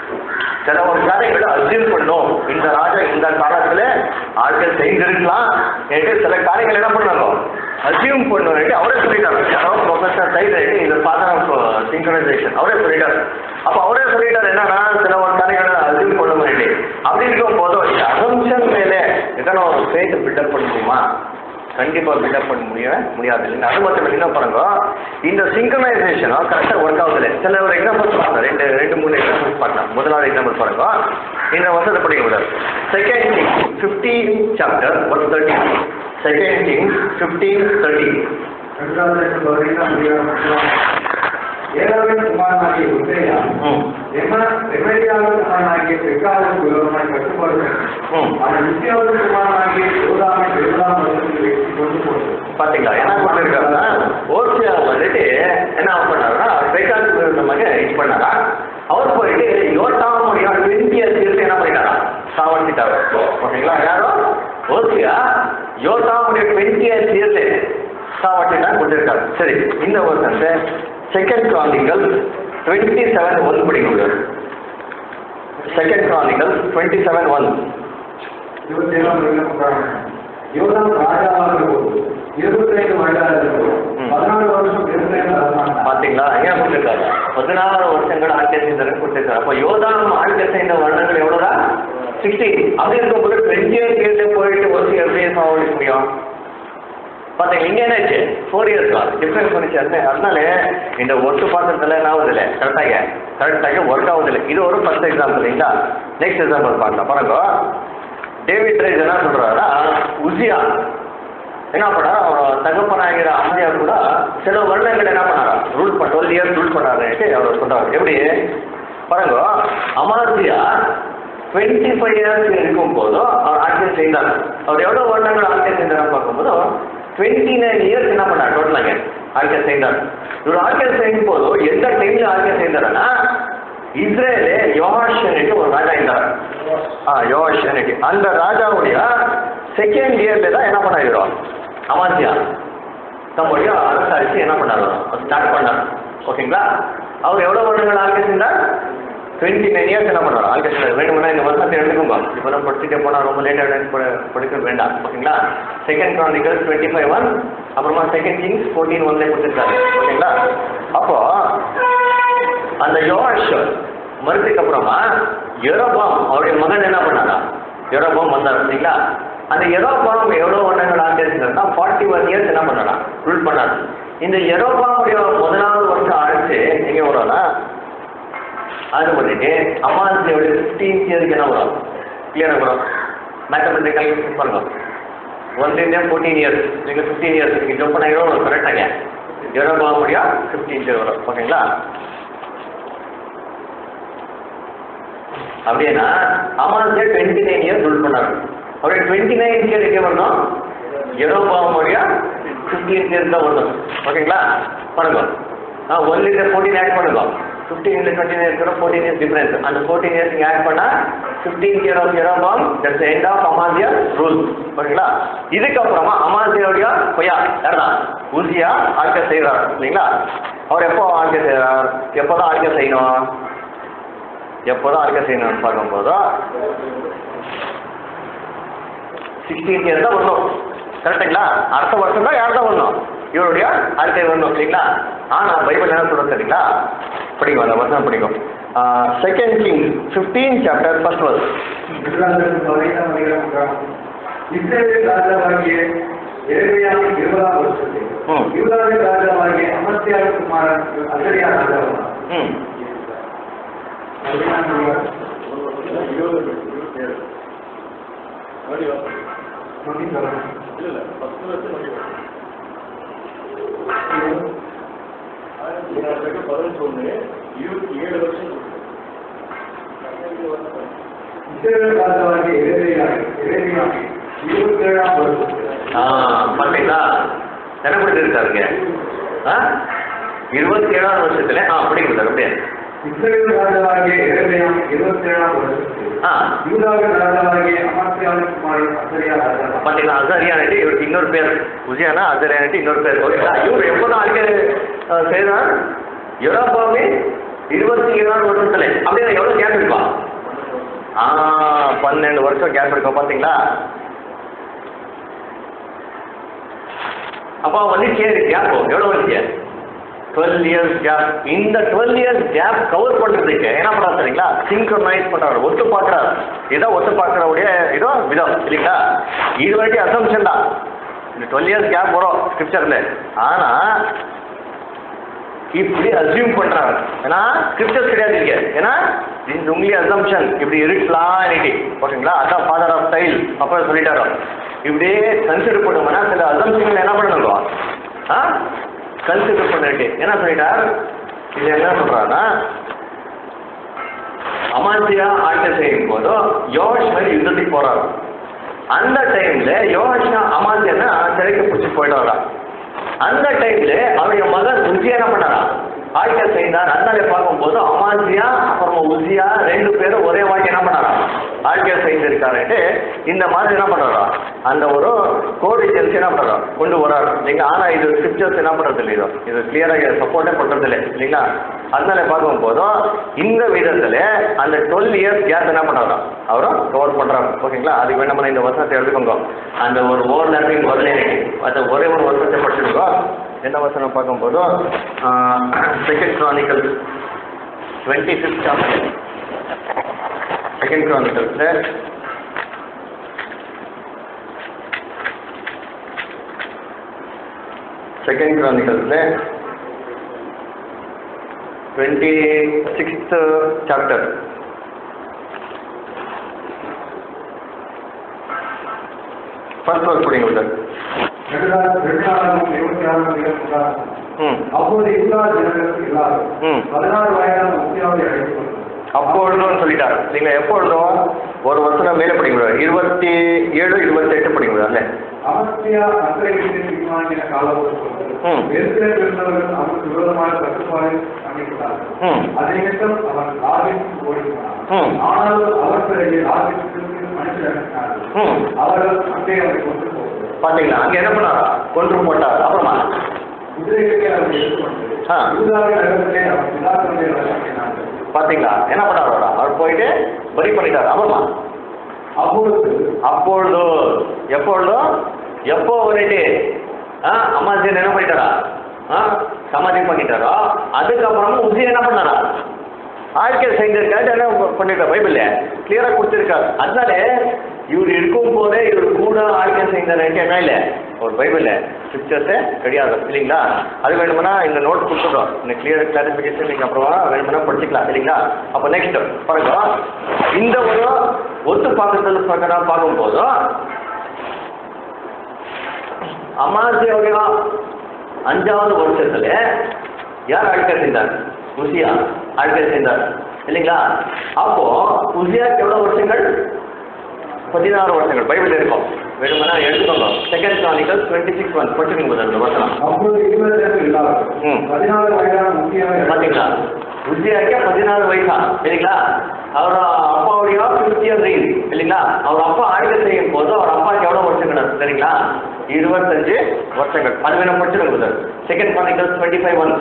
S1: சில ஒரு காரியங்களை அசியூம் பண்ணும் இந்த ராஜா இந்த காலத்துல ஆட்கள் செய்திருக்கலாம் என்று சில காரியங்கள் என்ன பண்ணாங்க அசியூம் பண்ணுவாங்க அவரே சொல்லிட்டாரு ப்ரொஃபஸர் சைட் இந்த ஃபாதர் ஆஃப் சிங்க்ரனைசேஷன் அவரே சொல்லிட்டாரு அப்போ அவரே சொல்லிட்டாரு என்னன்னா சில ஒரு காரியங்களை அசியூம் பண்ண வேண்டி அப்படி இருக்கும் போதும் இந்த அசம்ஷன் மேலே எதனா ஒரு ஃபேக் பில்டப் பண்ண முடியுமா கண்டிப்பா பில்டப் பண்ண முடியவே முடியாது இல்லைங்க அது மட்டும் இல்லை என்ன பாருங்க இந்த சிங்கனைசேஷனும் கரெக்டாக ஒர்க் ஆகுது சில ஒரு எக்ஸாம்பிள்ஸ் பாருங்க ரெண்டு ரெண்டு மூணு எக்ஸாம்பிள்ஸ் பார்க்கலாம் முதலாவது எக்ஸாம்பிள் பாருங்க இந்த வருஷத்தை படிக்க கூடாது second king fifteen chapter one thirty second king fifteen thirty
S2: ரெண்டாவது பதினைந்தாம் அதிகாரம் ஏழாவது குமாரனாகிய உசேயா
S1: ம்
S2: ரெமேடியாவது குமாரனாகிய பெக்காவுக்கு விரோதமாய் கட்டுப்பாடு
S1: ம்.
S2: அவன் நித்தியாவது குமாரனாகிய யோதாமை பெருதாம் வருஷத்தில் வெற்றி கொண்டு போனது
S1: பாத்தீங்களா என்ன பண்ணிருக்காருன்னா ஓசியா வந்துட்டு என்ன பண்ணாருன்னா பெக்காக்கு விருந்தமாக இது பண்ணாரா அவர் போயிட்டு யோட்டாமுடைய டுவெண்ட்டி இயர்ஸ் என்ன பண்ணிட்டாரா சாவடிச்சிட்டாரு ஓகேங்களா யாரும் ஓசியா யோட்டாமுடைய டுவெண்ட்டி இயர்ஸ் சாவடிச்சுட்டா கொடுத்துருக்காரு சரி இந்த வருஷத்தை second chronicle twenty seven one படிக்க முடியாது second chronicle twenty seven one
S2: இருபத்தி ஏழாம் அதிகாரம் யோதாம் ராஜாவாக போது இருபத்தைந்து வயதாக இருக்கும்
S1: ம்.
S2: பதினாலு வருஷம் இருபத்தைந்து அரசாங்கம்
S1: பாத்தீங்களா ஏன் கொடுத்திருக்காரு பதினாறு வருஷங்கள் ஆட்சி செய்தவர்கள் கொடுத்திருக்காரு அப்போ யோதானம் ஆட்சி செய்த வருடங்கள் எவ்வளவுதான் சிக்ஸ்டி அப்படி இருக்கும்போது டுவெண்ட்டி இயர்ஸ் போயிட்டு ஒரு எப்படி சாவடிக்க முடியும் பார்த்தீங்க இங்கே என்னாச்சு ஃபோர் இயர்ஸ் தான் டிஃப்ரென்ஸ் வந்துச்சு அது அதனால இந்த ஒட்டு பாத்திரத்தில் என்ன ஆகுதில்ல கரெக்டாக கரெக்டாக ஒர்க் ஆகுதில்லை இது ஒரு ஃபர்ஸ்ட் எக்ஸாம்பிள் இல்லைங்களா நெக்ஸ்ட் எக்ஸாம்பிள் பார்க்கலாம் பாருங்க டேவிட் ரைஸ் என்ன சொல்றாருன்னா உசியா என்ன பண்ணா அவர் தகப்பனாகிற அம்மையா கூட சில வருடங்கள் என்ன பண்ணாரா ரூல் பண்ண டுவெல் இயர்ஸ் ரூல் பண்ணாருன்ட்டு அவர் சொல்றாரு எப்படி பாருங்க அமாசியா டுவெண்ட்டி ஃபைவ் இயர்ஸ் இருக்கும் போதும் அவர் ஆட்சியம் செய்தார் அவர் எவ்வளோ வருடங்கள் ஆட்சியம் செய்தார் பார்க்கும்போது டுவெண்ட்டி நைன் இயர்ஸ் என்ன பண்ணார் டோட்டலாக ஆட்சியம் செய்தார் இவர் ஆட்சியம் செய்யும் போது எந்த டைம்ல ஆட்சியம் செய்தாருன்னா இஸ்ரேலே யோகாஷனுக்கு ஒரு ராஜா இருந்தார் ஆ யோகாஷனுக்கு அந்த ராஜாவுடைய செகண்ட் இயர்ல தான் என்ன பண்ணாயிரும் அமாசியா தம்முடைய அரசாட்சி என்ன பண்ணாரு ஸ்டார்ட் பண்ணார் ஓகேங்களா அவர் எவ்வளோ வருடங்கள் ஆட்சி செஞ்சார் டுவெண்ட்டி நைன் இயர்ஸ் என்ன பண்ணுவார் ஆட்சி செஞ்சார் வேணும்னா இந்த வருஷத்தை எடுத்துக்கோங்க இப்போ தான் படிச்சுட்டே போனால் ரொம்ப லேட்டாக படிக்க வேண்டாம் ஓகேங்களா second chronicle twenty five one அப்புறமா செகண்ட் கிங்ஸ் ஃபோர்டீன் ஒன்லேயே கொடுத்துருக்காரு ஓகேங்களா அப்போ அந்த யோவாஷ் மறுத்துக்கு அப்புறமா எரோபாம் அவருடைய மகன் என்ன பண்ணாரா எரோபாம் வந்தார் சரிங்களா அந்த எரோபாம் எவ்வளோ வருடங்கள் ஆட்சியிருந்தாருன்னா ஃபார்ட்டி ஒன் இயர்ஸ் என்ன பண்ணாரா ரூல் பண்ணார் இந்த எரோபாமுடைய முதலாவது வருஷம் ஆட்சி எங்கே வரும்னா அது பண்ணிட்டு அம்மாசியோடைய ஃபிஃப்டீன்த் இயருக்கு என்ன வரும் கிளியராக வரும் மேத்தமெட்டிக்கல் பாருங்க ஒன்லேருந்தே ஃபோர்டீன் இயர்ஸ் நீங்கள் ஃபிஃப்டீன் இயர்ஸ் நீங்கள் ஜம்ப் பண்ண வரும் கரெக்டாங்க எரோபாமுடைய ஃபிஃப்டீன்த் இயர் வரும் ஓகேங்களா அப்படின்னா Amaziah twenty nine years rule பண்ணாரு அப்படியே டுவெண்ட்டி நைன் இயர் எங்கே வரணும் எரோபாமுடைய ஃபிஃப்டீன் இயர்ஸ் தான் வரணும் ஓகேங்களா பண்ணுங்க ஆ ஒன்ல ஃபோர்டீன் ஆட் பண்ணுங்க ஃபிஃப்டீன் டுவெண்ட்டி நைன் இருக்கிற ஃபோர்டீன் இயர்ஸ் டிஃபரன்ஸ் அந்த ஃபோர்டீன் இயர்ஸ் நீங்கள் ஆட் பண்ணால் fifteen year of Jeroboam that's end of Amaziah rule ஓகேங்களா இதுக்கப்புறமா அமாசியாவுடைய பொய்யா யார்தான் ஊசியா ஆட்சி செய்கிறார் இல்லைங்களா அவர் எப்போ ஆட்சி செய்கிறார் எப்போ தான் ஆட்சி செய்யணும் எப்போதான் அறிக்கை செய்யணும்னு பார்க்கும்போது சிக்ஸ்டீன் இயர் தான் வரணும் கரெக்டுங்களா அடுத்த வருஷம் தான் யார் தான் வரணும் இவருடைய அறிக்கை வரணும் இல்லைங்களா ஆனால் பைபிள் என்ன சொல்றது தெரியுங்களா படிக்கும் அந்த வருஷம் படிக்கும் second king fifteen chapter first verse
S2: திருவிழாவிற்கு பதினைந்தாம் அதிகாரம் இஸ்ரேலின் ராஜாவாகிய எரேமியாவின் இருபதாம் வருஷத்தில்
S1: ம்.
S2: யூதாவின் ராஜாவாகிய அமர்த்தியாவின் குமாரன் அசரியா ராஜாவானார்
S1: ம்
S2: அதுதான் சொல்லுவார். மணி சொல்லணும். இஸ்ரேல் ராஜாவாகிய எரேமியா எரேமியாவின் இருபத்தேழாம் வருஷத்தில்
S1: ஆ பார்த்தீங்களா என்ன கொடுத்துருக்காருங்க ஆ இருபத்தி ஏழாவது வருஷத்துல ஆ படிங்க சார் அப்படியே
S2: இஸ்ரேல் ராஜாவாகிய எரேமியா இருபத்தேழாம் வருஷத்தில்
S1: ஆ
S2: யூதாவின் ராஜாவாகிய அமர்த்தியாவின் குமாரன் அசரியா ராஜாவானார்
S1: பார்த்தீங்களா அசரியானிட்டு இவருக்கு இன்னொரு பேர் உசியானா அசரியானிட்டு இன்னொரு பேர் ஓகேங்களா இவர் எப்போதான் அறிக்கை அஹ், செய்தார் யூரோப்பாவே இருபத்தி ஏழாவது வருஷத்துல அப்படின்னா எவ்வளோ கேப் இருக்கும் ஆ பன்னெண்டு வருஷம் கேப் இருக்கும் பார்த்தீங்களா அப்போ வந்துச்சே கேப் எவ்வளோ வந்துச்சு டுவெல் இயர்ஸ் கேப் இந்த டுவெல் இயர்ஸ் கேப் கவர் பண்ணுறதுக்கு என்ன பண்ணுறாரு சரிங்களா சிங்க்ரனைஸ் பண்ணுறாரு ஒத்து பார்க்குறாரு இதான் ஒத்து பார்க்குறவுடைய இதோ விதம் இல்லைங்களா இது வரைக்கும் அசம்ஷன் தான் இந்த டுவெல் இயர்ஸ் கேப் வரும் ஸ்கிரிப்சரில் ஆனால் இப்படி அசியூம் பண்றாங்க ஏன்னா ஸ்கிரிப்டர்ஸ் கிடையாது இங்க ஏன்னா இது உங்களே அசம்ஷன் இப்படி இருக்கலாம் இன்னைக்கு ஓகேங்களா அதான் ஃபாதர் ஆஃப் ஸ்டைல் அப்புறம் சொல்லிட்டாரோ இப்படியே கன்சிடர் பண்ணுவோம்னா சில அசம்ஷன்கள் என்ன பண்ணணும் ஆ கன்சிடர் பண்ணிட்டு என்ன சொல்லிட்டார் இது என்ன சொல்றாருன்னா அமாசியா ஆட்சி செய்யும் போது யோகஷ் மேல் யுத்தத்துக்கு போறாரு அந்த டைம்ல யோகஷா அமாசியன்னா சிறைக்கு பிடிச்சி போயிட்டு அந்த டைம்ல அவருடைய மகன் உசியா என்ன பண்ணாரா ஆட்சி செய்தார் அதனால பார்க்கும்போது அமாசியா அப்புறமா உசியா ரெண்டு பேரும் ஒரே வாட்டி என்ன பண்ணாரா ஆட்சி செய்திருக்காருன்ட்டு இந்த மாதிரி என்ன பண்றாரா அந்த ஒரு கோடி டீச்சர்ஸ் என்ன பண்றோம் கொண்டு வராரு நீங்க ஆனா இது ஸ்கிரிப்சர்ஸ் என்ன பண்றது இல்லை இது இது கிளியராக சப்போர்ட்டே பண்றது இல்லை இல்லைங்களா அதனால பார்க்கும்போதும் இந்த விதத்துல அந்த டுவெல் இயர்ஸ் கேப் என்ன பண்றாரா அவரும் கவர் பண்றாங்க ஓகேங்களா அதுக்கு வேண்டாம் இந்த வருஷத்தை எடுத்துக்கோங்க அந்த ஒரு ஓவர் லேப்பிங் வரல எனக்கு அந்த ஒரே ஒரு வருஷத்தை படிச்சுக்கோங்க என்ன வருஷம் பார்க்கும்போது second chronicle twenty fifth chapter செகண்ட் க்ரானிக்கல்ஸில் செகண்ட் கிரானிக்கல்ஸ்ல twenty sixth chapter first work படிங்க சார்
S2: ரெண்டு நாள் ரெண்டு நாளாகவும் இருபத்தி ஆறாம் அதிகாரம் உண்டாகும்.
S1: ம்
S2: அப்போது எல்லா ஜனங்களுக்கும் எல்லாரும்
S1: ம்.
S2: பதினாறு வயதான முக்கியாவை அழைத்து வந்தார்.
S1: அப்பொழுதும் சொல்லிட்டார் நீங்கள் எப்பொழுதும் ஒரு வருஷம் மேலே படிக்க முடியாது இருபத்தி ஏழு இருபத்தெட்டு படிக்க முடியாது
S2: அமர்த்தியா அக்கறை தீர்மானிக்கிற காலத்தில்
S1: ம்.
S2: எருசலேமில் இருந்தவர்கள் அவருக்கு விரோதமான கட்டுப்பாடு அமைக்கிறார்கள்
S1: ம்
S2: அதே நிமித்தம் அவன் லாபிற்கு ஓடினார்
S1: ம்.
S2: ஆனாலும் அவர் பிறகு லாபிற்கு மனுஷர் அனுப்பினார்கள்
S1: ம்
S2: அவர்கள் அங்கே அவரை கொண்டு போகிறார்
S1: பார்த்தீங்களா அங்கே என்ன பண்ணாரா கொன்று போட்டார் அப்புறமா
S2: குதிரைகளை அவர் எடுத்துக்கொண்டு
S1: ஆ.
S2: யூதாவின் நகரத்திலே அவர் பிதாக்களுடைய வசமாக்கினார்கள்
S1: பார்த்தீங்களா என்ன பண்ணார் அவரா அவர் போயிட்டு பலி பண்ணிட்டார் அப்புறமா
S2: அப்பொழுது
S1: அப்பொழுது எப்பொழுதும் எப்போ வந்துட்டு ஆ அம்மாஜன் என்ன பண்ணிட்டாரா ஆ சமாதி பண்ணிட்டாரோ அதுக்கப்புறமா உசி என்ன பண்ணாரா ஆட்கள் செஞ்சிருக்காரு என்ன பண்ணிருக்காரு பைபிள்ல கிளியரா கொடுத்துருக்காரு அதனால இவர் இருக்கும் போதே இவர் கூட ஆட்கள் செஞ்சாரு என்ன இல்லை ஒரு பைபிள்ல பிக்சர்ஸே கிடையாது இல்லைங்களா அது வேணும்னா இந்த நோட் கொடுத்துட்டோம் இந்த கிளியர் கிளாரிஃபிகேஷன் நீங்கள் அப்புறமா வேணும்னா படிச்சுக்கலாம் இல்லைங்களா அப்போ நெக்ஸ்ட் பாருங்க இந்த ஒரு ஒத்து பார்க்கறதுல பிரகாரம் பார்க்கும்போதும் அமாவாசையோட அஞ்சாவது வருஷத்துல யார் ஆட்கள் செய்தார் உசியா ஆட்கள் செய்தார் இல்லைங்களா அப்போ உசியாக்கு எவ்வளவு வருஷங்கள் பதினாறு வருஷங்கள் பைபிள் இருக்கும் வேணுமென்னா எடுத்துக்கோங்க second chronicle twenty six one படிச்சுக்கோங்க brother, இந்த வருஷம்
S2: அப்பொழுது இருபத்தி இல்லாதவர்
S1: ம்.
S2: பதினாறு வயதான முக்கியாவை
S1: பாத்தீங்களா உசியாக்கே பதினாறு வயசா இல்லைங்களா அவர் அப்பாவுடைய ஃபிஃப்டி இயர் ரீல் இல்லைங்களா அவர் அப்பா ஆய்வு செய்யும் போது அவர் அப்பாவுக்கு எவ்வளவு வருஷங்கள் சரிங்களா இருபத்தஞ்சு வருஷங்கள் அது வேணும் படிச்சிருங்க sir second chronicle twenty five one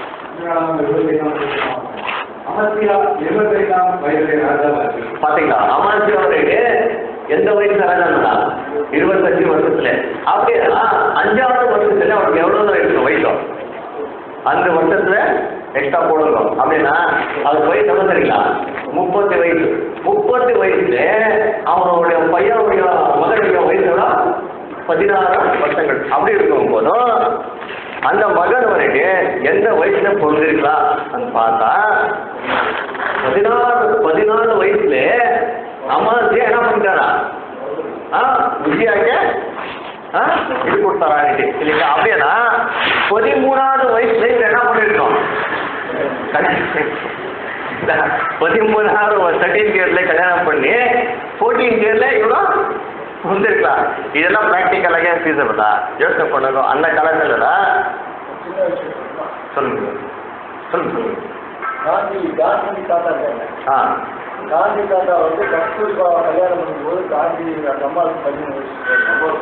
S2: அமர்த்தியா இருபத்தைந்தாம் வயதிலே ராஜாவாச்சு
S1: பாத்தீங்களா அமாசி அவருக்கு எந்த வயசு ராஜா இருபத்தஞ்சு வருஷத்துல அப்படின்னா அஞ்சாவது வருஷத்துல அவருக்கு எவ்வளவு இருக்கு வயசு அந்த வருஷத்துல எக்ஸ்ட்ரா போடுங்க அப்படின்னா அவருக்கு வயசு எவ்வளவு தெரியுங்களா முப்பத்தி வயசு முப்பத்தி வயசுல அவனுடைய பையனுடைய மகனுடைய வயசு எவ்வளோ பதினாறு வருஷங்கள் அப்படி இருக்கும் போதும் அந்த மகன் வந்துட்டு எந்த வயசுல பிறந்திருக்கலாம் பார்த்தா பதினாறு பதினாலு வயசுல அமாவாசையா என்ன பண்ணிட்டாரா ஆ விஜயாக்க ஆ இது கொடுத்தாரான்ட்டு இல்லைங்களா அப்படின்னா பதிமூணாவது வயசுல இவர் என்ன பண்ணிருக்கோம் பதிமூணாவது தேர்ட்டீன் இயர்ல கல்யாணம் பண்ணி ஃபோர்டீன் இயர்ல இவ்வளோ வந்திருக்கலாம் இதெல்லாம் ப்ராக்டிக்கலாக ஃபீஸபிளா யோசனை பண்ணுங்க அந்த காலத்துல சொல்லுங்க சொல்லுங்க சொல்லுங்க
S3: காந்தி காந்தி தாத்தா இருக்காங்க
S1: ஆ
S3: காந்தி தாத்தா வந்து கஸ்தூர்பா கல்யாணம் பண்ணும்போது காந்தி அந்த அம்மாவுக்கு பதிமூணு வயசு நம்ம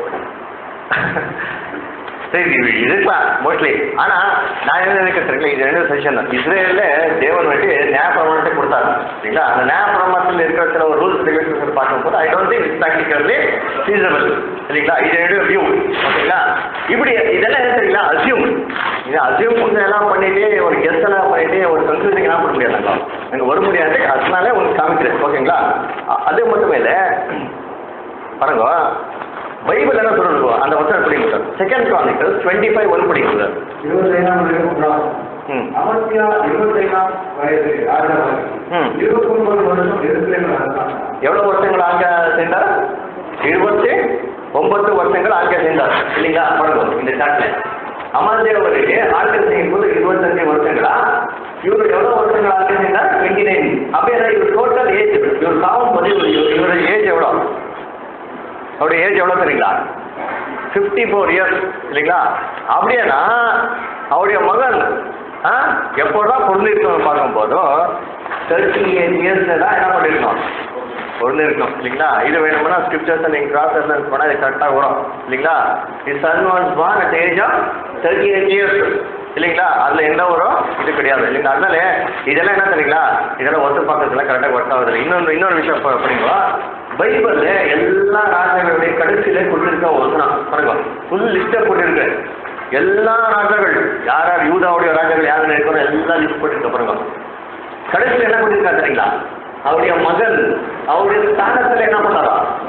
S1: சரி இது இருக்கலாம் மோஸ்ட்லி ஆனா நான் என்ன நினைக்கிறேன் இது ரெண்டு செஷன் இஸ்ரேல்ல தேவன் வந்துட்டு நியாய பிரமாணத்தை கொடுத்தாரு சரிங்களா அந்த நியாய பிரமாணத்தில் இருக்கிற சில ஒரு ரூல்ஸ் ரெகுலேஷன்ஸ் பார்க்கும்போது I don't think it's practically feasible சரிங்களா இது ரெண்டு வியூ ஓகேங்களா இப்படி இதெல்லாம் என்ன தெரியுங்களா அசியூம் இது அசியூம் எல்லாம் பண்ணிட்டு ஒரு கெஸ்ட் எல்லாம் பண்ணிட்டு ஒரு கன்ஃபியூசிங் எல்லாம் பண்ண முடியாது எனக்கு வர முடியாது அதனால உங்களுக்கு காமிக்கிறேன் ஓகேங்களா அ- அது மட்டுமே இல்லை பாருங்க பைபிள் என்ன சொல்றது அந்த வசனம் படிங்க sir second chronicle twenty five one படிங்க சார்
S2: இருபத்தைந்தாம் வயது உண்டாகும்
S1: ம்
S2: அமர்த்தியா இருபத்தைந்தாம் வயது ராஜாவாச்சு
S1: ம்.
S2: இருபத்தி ஒன்பது வருஷம் எருசலேமில் அரசாங்க
S1: எவ்வளவு வருஷங்கள் ஆங்க சேர்ந்தார் இருபத்தி ஒன்பது வருஷங்கள் ஆங்க சேர்ந்தார் இல்லைங்களா பாருங்க இந்த சாட்ல அமர்தேவருக்கு ஆட்கள் செய்யும் போது இருபத்தஞ்சு வருஷங்களா இவர் எவ்வளவு வருஷங்கள் ஆட்சி செய்தார் டுவெண்ட்டி நைன் அப்படின்னா இவர் டோட்டல் ஏஜ் இவர் சாவும் போது இவர் இவருடைய ஏஜ் எவ்வளோ அவருடைய ஏஜ் எவ்வளோ தெரியுங்களா ஃபிஃப்டி ஃபோர் இயர்ஸ் இல்லைங்களா அப்படியேனா அவருடைய மகன் ஆ எப்போதான் பொருந்திருக்கணும் பார்க்கும்போதும் தேர்ட்டி எயிட் இயர்ஸில் தான் என்ன பண்ணியிருக்கணும் பொருந்திருக்கணும் இல்லைங்களா இது வேணும்னா ஸ்கிரிப்சர்ஸை நீங்கள் கிராஸ் ரெஃபரன்ஸ் பண்ணால் இது கரெக்டாக வரும் இல்லைங்களா his son was born at age of thirty eight years இல்லைங்களா அதில் எந்த ஒரு இது கிடையாது இல்லைங்களா அதனால இதெல்லாம் என்ன தெரியுங்களா இதெல்லாம் ஒத்து பார்க்கறதுலாம் கரெக்டாக ஒர்க் ஆகுது இன்னொன்று இன்னொரு விஷயம் ப- படிங்க பைபிள்ல எல்லா ராஜாக்களுடைய கடைசியிலே கொடுத்திருக்க வசனம் பாருங்க ஃபுல் லிஸ்ட்டை போட்டிருக்கு எல்லா ராஜாக்கள் யார் யார் யூதாவுடைய ராஜாக்கள் யார் இருக்கிறோம் எல்லாம் லிஸ்ட் போட்டிருக்க பாருங்க கடைசியில் என்ன பண்ணிருக்கா தெரியுங்களா அவருடைய மகன் அவருடைய ஸ்தானத்துல என்ன பண்ணாரா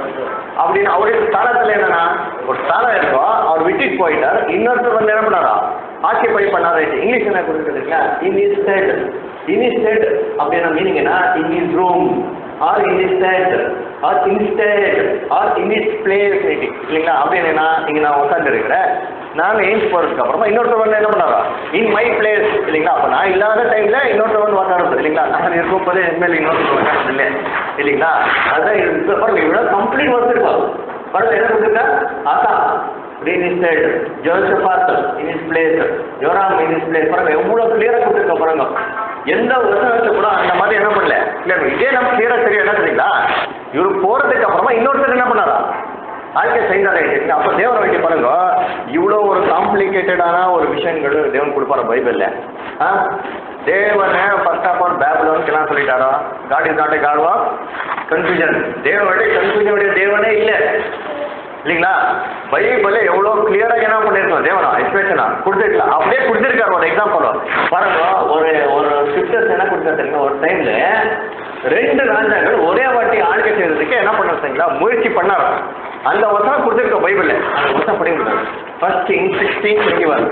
S1: அப்படின்னு அவருக்கு ஸ்தானத்துல என்னன்னா ஒரு ஸ்தானம் இருக்கும் அவர் விட்டுட்டு போயிட்டார் இன்னொருத்தர் வந்து என்ன பண்ணாரா ஆக்கியபை பண்ணாரு இங்கிலீஷ் என்ன கொடுக்குறதுங்களா in his stead in his stead அப்படின்னா மீனிங் என்ன in his room or in his stead or instead or in his place இல்லைங்களா அப்படின்னா இங்க நான் உட்காந்து இருக்கிறேன் நான் ஏஞ்சி போறதுக்கு அப்புறமா இன்னொருத்தர் வந்து என்ன பண்ணாரா இன் மை பிளேஸ் இல்லைங்களா அப்ப நான் இல்லாத டைம்ல இன்னொருத்தர் வந்து உட்காருது இல்லைங்களா நான் இருக்கும் போதே இனிமேல் இன்னொருத்தர் உட்காருது இல்லை இல்லைங்களா அதான் இது பாருங்க இவ்வளவு கம்ப்ளீட் ஒர்க் இருக்கும் பாருங்க என்ன கொடுத்துருக்கா Asa reigned in his stead Jehoshaphat in his place Joram in his place பாருங்க எவ்வளவு கிளியரா கொடுத்துருக்க பாருங்க எந்த வசனத்தை கூட அந்த மாதிரி என்ன பண்ணல இல்ல இதே நம்ம கிளியரா தெரியும் என்ன தெரியுங்களா இவரு போறதுக்கு அப்புறமா இன்னொருத்தர் என்ன பண்ணாரா ஆழ்க்கை செய்தாரே அப்போ தேவனை வைக்க பாருங்க இவ்வளோ ஒரு காம்ப்ளிகேட்டடான ஒரு விஷயங்கள் தேவன் கொடுப்பாரு பைபிளில் ஆ தேவனை ஃபர்ஸ்ட் ஆஃப் ஆல் பேபிலோனுக்கெல்லாம் சொல்லிட்டாரோ God is not a God of confusion தேவனுடைய கன்ஃபியூஷனுடைய தேவனே இல்லை இல்லைங்களா பைபிள எவ்வளோ கிளியராக என்ன பண்ணியிருக்கோம் தேவனா எக்ஸ்பிரஷனா கொடுத்துருக்கலாம் அப்படியே கொடுத்துருக்காரு ஒரு எக்ஸாம்பிள் பாருங்க ஒரு ஒரு ஸ்கிரிப்டர்ஸ் என்ன கொடுத்தா தெரியுங்க ஒரு டைம்ல ரெண்டு ராஜாக்கள் ஒரே வாட்டி ஆளுகை செய்யறதுக்கு என்ன பண்ணாங்களா முயற்சி பண்ணாரு அந்த வசனம் கொடுத்துருக்க பைபிள்ல அந்த வசனம் படிக்க முடியாது first king sixteen twenty one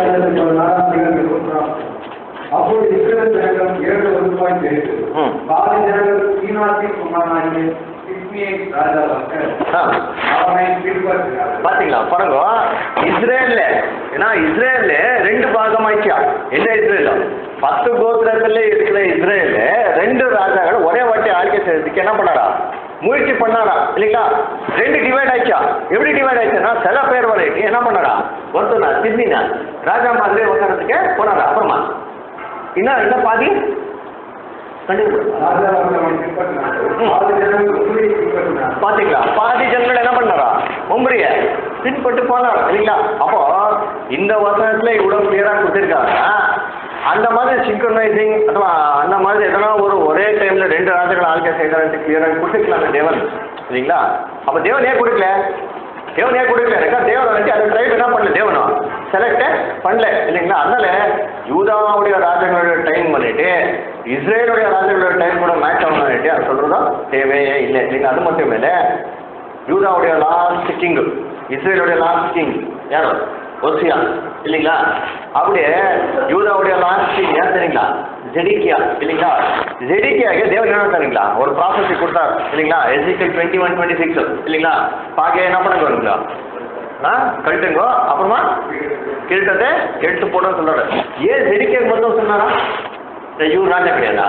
S2: அப்போது இஸ்ரேல் ஜனங்கள் இரண்டு வருஷமாய் தெரிந்து
S1: ம்.
S2: பாதி ஜனங்கள் சீனாத்தின் குமாரனாகிய சிக்மியை ராஜாவாக்க
S1: ஆ
S2: அவனை பின்பற்றினார்கள்
S1: பாத்தீங்களா பாருங்க இஸ்ரேல்ல ஏன்னா இஸ்ரேல்ல ரெண்டு பாகமாயிச்சா எந்த இஸ்ரேல் பத்து கோத்திரத்துல இருக்கிற இஸ்ரேல்ல ரெண்டு ராஜாக்கள் ஒரே வாட்டி ஆழ்க்கை செய்யறதுக்கு என்ன பண்ணாரா முயற்சி பண்ணாரா இல்லைங்களா ரெண்டு டிவைட் ஆயிடுச்சா எப்படி டிவைட் ஆயிடுச்சுன்னா சில பேர் வரைக்கும் என்ன பண்ணாரா ஒருத்தனா சிந்தினா ராஜா மாதிரி உட்காரத்துக்கு போனாரா அப்புறமா இன்னும் என்ன பாதி கண்டிப்பா
S2: ராஜா அவனை பின்பற்றினார்கள் பாதி ஜனங்கள் உண்மையை பின்பற்றினார்கள்
S1: பாத்தீங்களா பாதி ஜனங்கள் என்ன பண்ணாரா உம்பரிய பின்பட்டு போனார் இல்லைங்களா அப்போ இந்த வசனத்துல இவ்வளவு கிளியரா கொடுத்திருக்காங்க அந்த மாதிரி சிங்க்ரனைசிங் ಅಥವಾ அந்த மாதிரி எதனா ஒரு ஒரே டைம்ல ரெண்டு ராஜர்கள் ஆழ்க்கை செய்யறது கிளியரா கொடுத்துருக்கலாம் தேவன் இல்லைங்களா அப்ப தேவன் ஏன் கொடுக்கல தேவன் ஏன் கொடுக்கல ஏன்னா தேவன் வந்து அந்த ட்ரைப் என்ன பண்ணல தேவனும் செலக்ட் பண்ணல இல்லைங்களா அதனால யூதாவுடைய ராஜர்களுடைய டைம் பண்ணிட்டு இஸ்ரேலுடைய ராஜர்களுடைய டைம் கூட மேட்ச் ஆகணும் பண்ணிட்டு அது சொல்றதா தேவையே இல்லை இல்லைங்களா அது மட்டும் இல்லை யூதாவுடைய லாஸ்ட் கிங் இஸ்ரேலுடைய லாஸ்ட் கிங் யாரு ஒசியா இல்லைங்களா அப்படியே யூதாவுடைய லாஸ்ட் கிங் யார் தெரியுங்களா ஜெடிக்கியா இல்லைங்களா ஜெடிக்கியாக்கு தேவன் என்ன தருங்களா ஒரு ப்ராசஸி கொடுத்தார் இல்லைங்களா Ezekiel twenty one twenty six இல்லைங்களா பாக்க என்ன பண்ணுங்க வருங்களா ஆ கழட்டுங்க அப்புறமா கிழட்டத்தை எடுத்து போட சொல்றாரு ஏன் ஜெடிக்கியாக்கு மட்டும் சொன்னாரா இந்த இவர் ராஜா கிடையாதா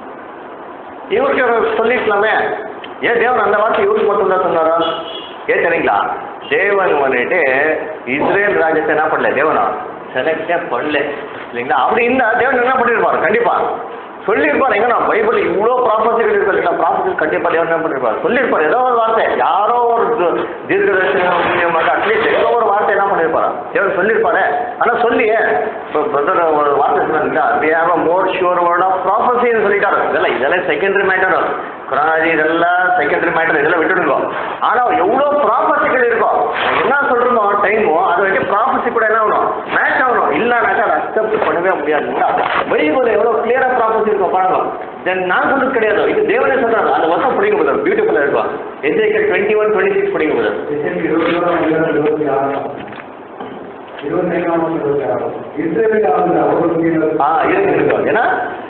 S1: இவருக்கு ஒரு சொல்லிருக்கலாமே ஏன் தேவன் அந்த வார்த்தை இவருக்கு மட்டும் தான் சொன்னாரா ஏன் தெரியுங்களா தேவன் வந்துட்டு இஸ்ரேல் ராஜ்யத்தை என்ன பண்ணல தேவனா செலக்டே பண்ணல இல்லைங்களா அப்படி இருந்தா தேவன் என்ன பண்ணிருப்பாரு கண்டிப்பா சொல்லியிருப்பார் எங்க நான் பைபிள் இவ்வளோ ப்ராஃபஸிகள் இருக்கு இல்லைங்களா ப்ராஃபஸிகள் கண்டிப்பா தேவன் என்ன பண்ணிருப்பார் சொல்லியிருப்பார் ஏதோ ஒரு வார்த்தை யாரோ ஒரு து- தீர்க்கதரிசனம் அட்லீஸ்ட் ஏதோ ஒரு வார்த்தை என்ன பண்ணிருப்பாரா தேவன் சொல்லியிருப்பாரு ஆனா சொல்லியே இப்போ பிரதர் ஒரு வார்த்தை சொன்னாங்க we have a more sure word of ப்ராஃபஸின்னு சொல்லிட்டாரு இதெல்லாம் இதெல்லாம் செகண்டரி மேட்டர் குரானாஜி இதெல்லாம் செகண்டரி மேட்டர் இதெல்லாம் விட்டுடுங்க ஆனா எவ்வளோ ப்ராஃபஸிகள் இருக்கும் என்ன சொல்றோமோ டைமோ அதை வச்சு ப்ராஃபஸி கூட என்ன ஆகணும் மேட்ச் ஆகணும் இல்லைனாக்கா அதை அக்செப்ட் பண்ணவே முடியாதுங்களா பைபிள் எவ்வளோ கிளியரா ப்ராஃபஸி இருக்கும் பாருங்க தென் நான் சொல்றது கிடையாது இது தேவனே சொல்றாங்க அந்த வருஷம் படிக்க முடியாது பியூட்டிஃபுல்லா இருக்கும் Ezekiel twenty one twenty six படிக்க முடியாது
S2: எஸ்ஐக்கு இருபத்தி ஓராம் அதிகாரம் இருபத்தி ஆறாம் இருபத்தைந்தாம் வருஷம் இருபத்தி ஆறாம் இஸ்ரேலில் ஆளுகிற அவர்களுக்கு
S1: ஆ இருக்கு இருக்கு ஏன்னா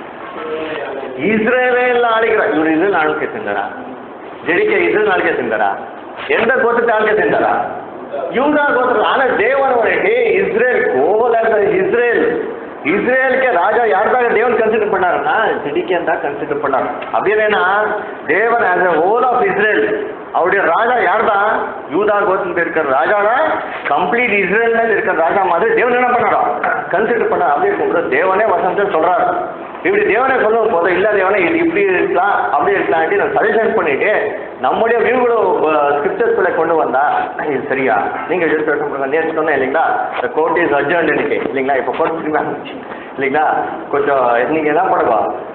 S1: இஸ்ரேவேல் ஆளுகிற இவர் இஸ்ரேல் ஆளுக்கே செஞ்சாரா ஜெடிக்க இஸ்ரேல் ஆளுக்கே செஞ்சாரா எந்த கோத்தத்தை ஆளுக்கே செஞ்சாரா யூதா கோத்திரம் ஆனா தேவன் வந்துட்டு இஸ்ரேல் கோவல இஸ்ரேல் இஸ்ரேலுக்கு ராஜா யாருக்காக தேவன் கன்சிடர் பண்ணாருன்னா ஜெடிக்கன் தான் கன்சிடர் பண்ணார் அப்படின்னா தேவன் as a whole of Israel அவருடைய ராஜா யார் தான் யூதா கோத்திரத்தில் இருக்கிற ராஜா தான் கம்ப்ளீட் இஸ்ரேல்ல இருக்கிற ராஜா மாதிரி தேவன் என்ன பண்ணாரோ கன்சிடர் பண்ணார் அப்படியே இருக்கும்போது தேவனே வசந்தம் சொல்றாரு இப்படி தேவனே சொல்லும் போது இல்ல தேவனே இது இப்படி இருக்கலாம் அப்படி இருக்கலாம் நான் சஜஷன் பண்ணிட்டு நம்முடைய வியூகளை ஸ்கிரிப்டர்ஸ்களை கொண்டு வந்தா இது சரியா நீங்க எடுத்து பண்ணுங்க நேற்று சொன்னேன் இல்லைங்களா இந்த கோர்ட் இஸ் அர்ஜென்ட் இன்னைக்கு இல்லைங்களா இப்போ கோர்ட் இல்லைங்களா கொஞ்சம் நீங்க என்ன பண்ணுங்க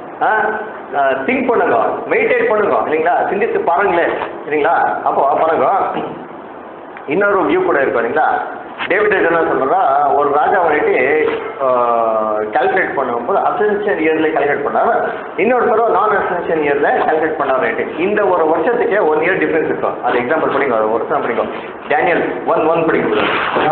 S1: திங்க் பண்ணுங்க மெடிடேட் பண்ணுங்க இல்லைங்களா சிந்தித்து பாருங்களேன் இல்லைங்களா அப்போ பாருங்க இன்னொரு வியூ கூட இருக்கும் இல்லைங்களா டேவிட் என்ன சொல்றா ஒரு ராஜா வந்துட்டு கால்குலேட் பண்ணும்போது அது அசென்ஷியல் இயர்ல கால்குலேட் பண்ணாரு இன்னொரு தடவை நான் அசென்ஷியல் இயர்ல கால்குலேட் பண்ணாரு இந்த ஒரு வருஷத்துக்கே ஒன் இயர் டிஃபரன்ஸ் இருக்கும் அது எக்ஸாம்பிள் பண்ணிக்கோ ஒரு வருஷம் பண்ணிக்கோ டேனியல் ஒன் ஒன் படிக்கும்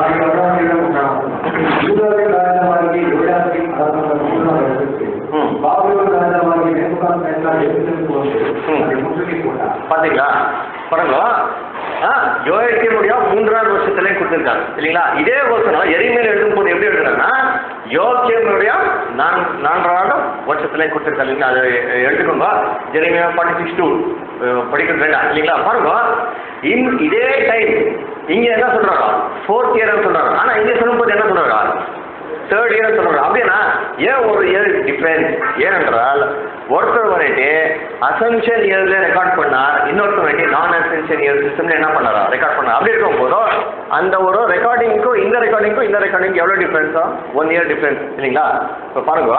S2: யூதாவின் ராஜாவாகி யோயாக்கீம் அரசாண்ட மூன்றாம் வருஷத்தில்
S1: ம்.
S2: பாபிலோன் ராஜாவாகி நேபுகாத்நேச்சார் எருசலேமுக்கு வந்து
S1: ம்.
S2: அதை முற்றுகை போட்டார்
S1: பாத்தீங்களா பாருங்க ஆ யோகிக்கனுடைய மூன்றாவது வருஷத்துலயும் கொடுத்துருக்காங்க இல்லைங்களா இதே வருஷம் எரிமேல் எழுதும் போது எப்படி எழுதுறாங்கன்னா யோகியனுடைய நான் நான்காவது வருஷத்துலயும் கொடுத்துருக்காங்க இல்லைங்களா அதை எடுத்துக்கோங்க ஜெரிமையா ஃபார்ட்டி சிக்ஸ் டூ படிக்கிறது வேண்டாம் இல்லைங்களா பாருங்க இன் இதே டைம் இங்க என்ன சொல்றாங்க ஃபோர்த் இயர் சொல்றாங்க ஆனா இங்க சொல்லும்போது என்ன சொல்றாங்க தேர்ட் இயர் சொல்றாங்க அப்படின்னா ஏன் ஒரு இயர் டிஃபரன்ஸ் ஏனென்றால் ஒருத்தர் வந்துட்டு அசென்ஷியல் இயர்ல ரெக்கார்ட் பண்ணார் இன்னொருத்தர் வந்துட்டு நான் அசென்ஷியல் இயர் சிஸ்டம்ல என்ன பண்ணாரா ரெக்கார்ட் பண்ணார் அப்படி இருக்கும் போதும் அந்த ஒரு ரெக்கார்டிங்க்கும் இந்த ரெக்கார்டிங்க்கும் இந்த ரெக்கார்டிங் எவ்வளோ டிஃபரன்ஸா ஒன் இயர் டிஃபரன்ஸ் இல்லைங்களா இப்போ பாருங்க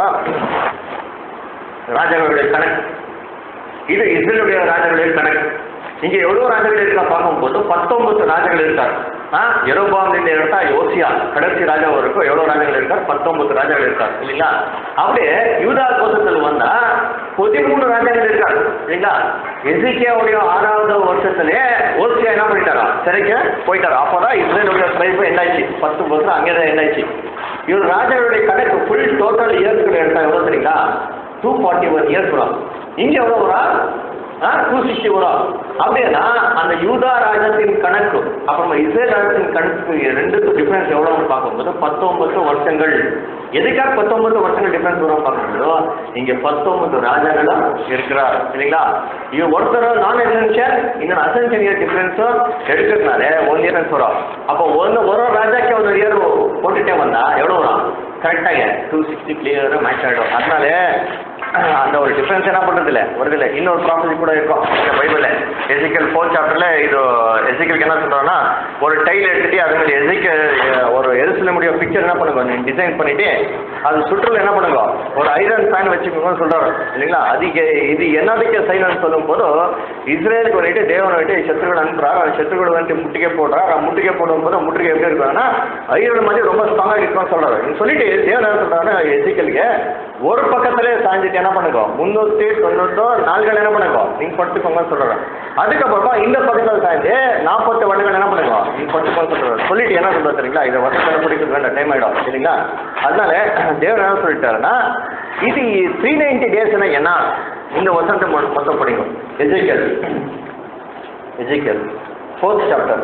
S1: ராஜாக்களுடைய கணக்கு இது இஸ்ரேலுடைய ராஜாக்களுடைய கணக்கு இங்க எவ்வளவு ராஜாக்கள் இருக்கா பார்க்கும்போது பத்தொன்பது ராஜாக்கள் இருக்கார் ஆ எரோபாம் எடுத்தா யோசியா கடைசி ராஜா வரைக்கும் எவ்வளவு ராஜாக்கள் இருக்கார் பத்தொன்பது ராஜாக்கள் இருக்கார் இல்லைங்களா அப்படியே யூதா கோசத்தில் வந்தா பதிமூணு ராஜாக்கள் இருக்கார் இல்லைங்களா எசிக்கியாவுடைய ஆறாவது வருஷத்திலே ஓசியா என்ன பண்ணிட்டாரா சிறைக்கு போயிட்டாரா அப்போதான் இஸ்ரேலுடைய பிரைஸ் என்னாச்சு பத்து வருஷம் அங்கே தான் என்னாச்சு இவர் ராஜாவுடைய கணக்கு ஃபுல் டோட்டல் இயர்ஸ்க்கு எடுத்தா எவ்வளவு தெரியுங்களா டூ ஃபார்ட்டி ஒன் இயர்ஸ் வரும் இங்க எவ்வளவு வரும் டூ சிக்ஸ்டி வரும் அப்படின்னா அந்த யூதா ராஜத்தின் கணக்கு அப்புறமா இஸ்ரேல் ராஜத்தின் கணக்கு ரெண்டுக்கும் டிஃபரன்ஸ் எவ்வளோன்னு பார்க்கும்போது பத்தொன்பது வருஷங்கள் எதுக்காக பத்தொன்பது வருஷங்கள் டிஃபரன்ஸ் வரும் பார்க்கும்போது இங்க பத்தொன்பது ராஜாக்களும் இருக்கிறார் இல்லைங்களா இது ஒருத்தர் நான் எசென்ஷியல் இன்னொரு அசென்ஷியல் இயர் டிஃபரன்ஸும் எடுக்கிறதுனால ஒன் இயர்ஸ் வரும் அப்போ ஒன்று ஒரு ராஜாக்கு ஒரு இயர் போட்டுட்டே வந்தா எவ்வளோ வரும் கரெக்டாக டூ சிக்ஸ்டி கிளியர் மேட்ச் ஆகிடும் அதனால அந்த ஒரு டிஃபரன்ஸ் என்ன பண்றது இல்ல வருது இல்ல இன்னொரு ப்ராஃபஸி கூட இருக்கும் இந்த பைபிள்ல எசிக்கல் ஃபோர் சாப்டர்ல இது எசிக்கலுக்கு என்ன சொல்றாங்கன்னா ஒரு டைல் எடுத்துட்டு அது மாதிரி எசிக்கல் ஒரு எருசலேமுடைய பிக்சர் என்ன பண்ணுங்க நீங்க டிசைன் பண்ணிட்டு அது சுற்றுல என்ன பண்ணுங்க ஒரு ஐரன் ஃபேன் வச்சுக்கோங்கன்னு சொல்றாரு இல்லைங்களா அதிக இது என்னதுக்கு சைலன்ஸ் சொல்லும் போது இஸ்ரேலுக்கு வந்துட்டு தேவன் வந்துட்டு சத்துருக்கள் அனுப்புறாரு அந்த சத்துருக்கள் வந்துட்டு முட்டிக்கை போடுறாரு அந்த முட்டிக்கை போடும் போது முட்டிக்கை எப்படி இருக்காங்கன்னா ஐரன் மாதிரி ரொம்ப ஸ்ட்ராங்கா இருக்கும்னு சொல்றாரு இது சொல்லிட்டு தேவன் என்ன சொல்றாருன்னா எசிக்கலுக்கு ஒரு பக்கத்திலே சாஞ்சிட்டு என்ன பண்ணுங்க முன்னூத்தி தொண்ணூத்தோ நாள்கள் என்ன பண்ணுங்க நீங்க படுத்துக்கோங்கன்னு சொல்றாரு அதுக்கப்புறமா இந்த பக்கத்தில் சாய்ந்து நாற்பத்தி வருடங்கள் என்ன பண்ணுங்க நீங்க படுத்துக்கோன்னு சொல்றாரு சொல்லிட்டு என்ன சொல்றாரு தெரியுங்களா இதை வருஷம் பிடிக்கிறது வேண்டாம் டைம் ஆயிடும் சரிங்களா அதனால தேவன் என்ன சொல்லிட்டாருன்னா இது த்ரீ நைன்டி டேஸ்னா என்ன இந்த வருஷத்தை மொ- மொத்தம் படிக்கும் Ezekiel Ezekiel fourth chapter